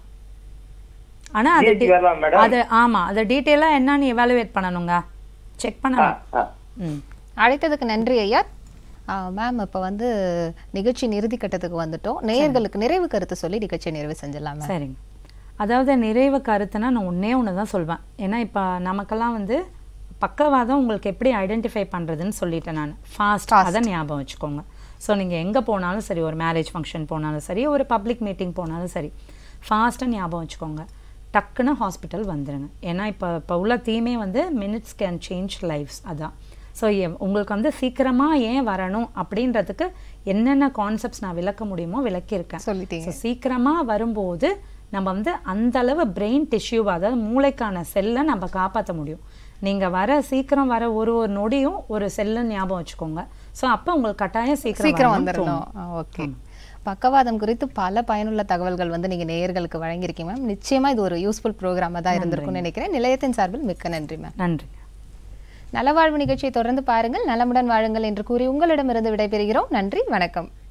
ஆனா அது GH வரலாம் madam? அது ஆமா அது டீட்டெயிலாக என்னன்னு எவாலுவேட் பண்ணணுங்க செக் பண்ணணும் ஆ. ம் அழைத்ததுக்கு நன்றி ஐயா மேம் இப்போ வந்து நிகழ்ச்சி இறுதி கட்டத்துக்கு வந்துட்டோம் நேயர்களுக்கு நிறைவு கருத்து சொல்லி நிகழ்ச்சியை நிறைவு செஞ்சிடலாம் ma'am. சரிங்க அதாவது நிறைவு கருத்துனா நான் ஒண்ணே ஒன்று தான் சொல்வேன் ஏன்னா இப்போ நமக்கெல்லாம் வந்து பக்கவாதம் உங்களுக்கு எப்படி ஐடென்டிஃபை பண்ணுறதுன்னு சொல்லிட்டேன் நான் ஃபாஸ்ட் அதை ஞாபகம் வச்சுக்கோங்க ஸோ நீங்கள் எங்கே போனாலும் சரி ஒரு மேரேஜ் ஃபங்க்ஷன் போனாலும் சரி ஒரு பப்ளிக் மீட்டிங் போனாலும் சரி ஃபாஸ்ட்டாக ஞாபகம் வச்சுக்கோங்க டக்குன்னு ஹாஸ்பிட்டல் வந்துடுங்க ஏன்னா இப்போ இப்போ உள்ள தீமே வந்து மினிட்ஸ் கேன் சேஞ்ச் லைஃப்ஸ் அதான் ஸோ உங்களுக்கு வந்து சீக்கிரமாக ஏன் வரணும் அப்படின்றதுக்கு என்னென்ன கான்செப்ட்ஸ் நான் விளக்க முடியுமோ விளக்கியிருக்கேன் சொல்லிட்டீங்க. ஸோ சீக்கிரமாக வரும்போது நம்ம வந்து அந்த அளவு பிரெயின் டிஷ்யூ அதாவது மூளைக்கான செல்லை நம்ம காப்பாற்ற முடியும் நீங்கள் வர சீக்கிரம் வர ஒரு ஒரு நொடியும் ஒரு செல்லுன்னு ஞாபகம் வச்சுக்கோங்க ஸோ அப்போ உங்களுக்கு கட்டாயம் சீக்கிரம் சீக்கிரம் வரணும்னு வந்துடணும் தோணும். ஓகே பக்கவாதம் குறித்து பல பயனுள்ள தகவல்கள் வந்து நீங்க நேயர்களுக்கு வழங்கியிருக்கீங்க மேம் நிச்சயமா இது ஒரு யூஸ்ஃபுல் ப்ரோக்ராமா தான் இருந்திருக்கும்னு நினைக்கிறேன் நிலையத்தின் சார்பில் மிக்க நன்றி மேம் நன்றி நலவாழ்வு நிகழ்ச்சியை தொடர்ந்து பாருங்கள் நலமுடன் வாழுங்கள் என்று கூறி உங்களிடமிருந்து விடைபெறுகிறோம் நன்றி வணக்கம்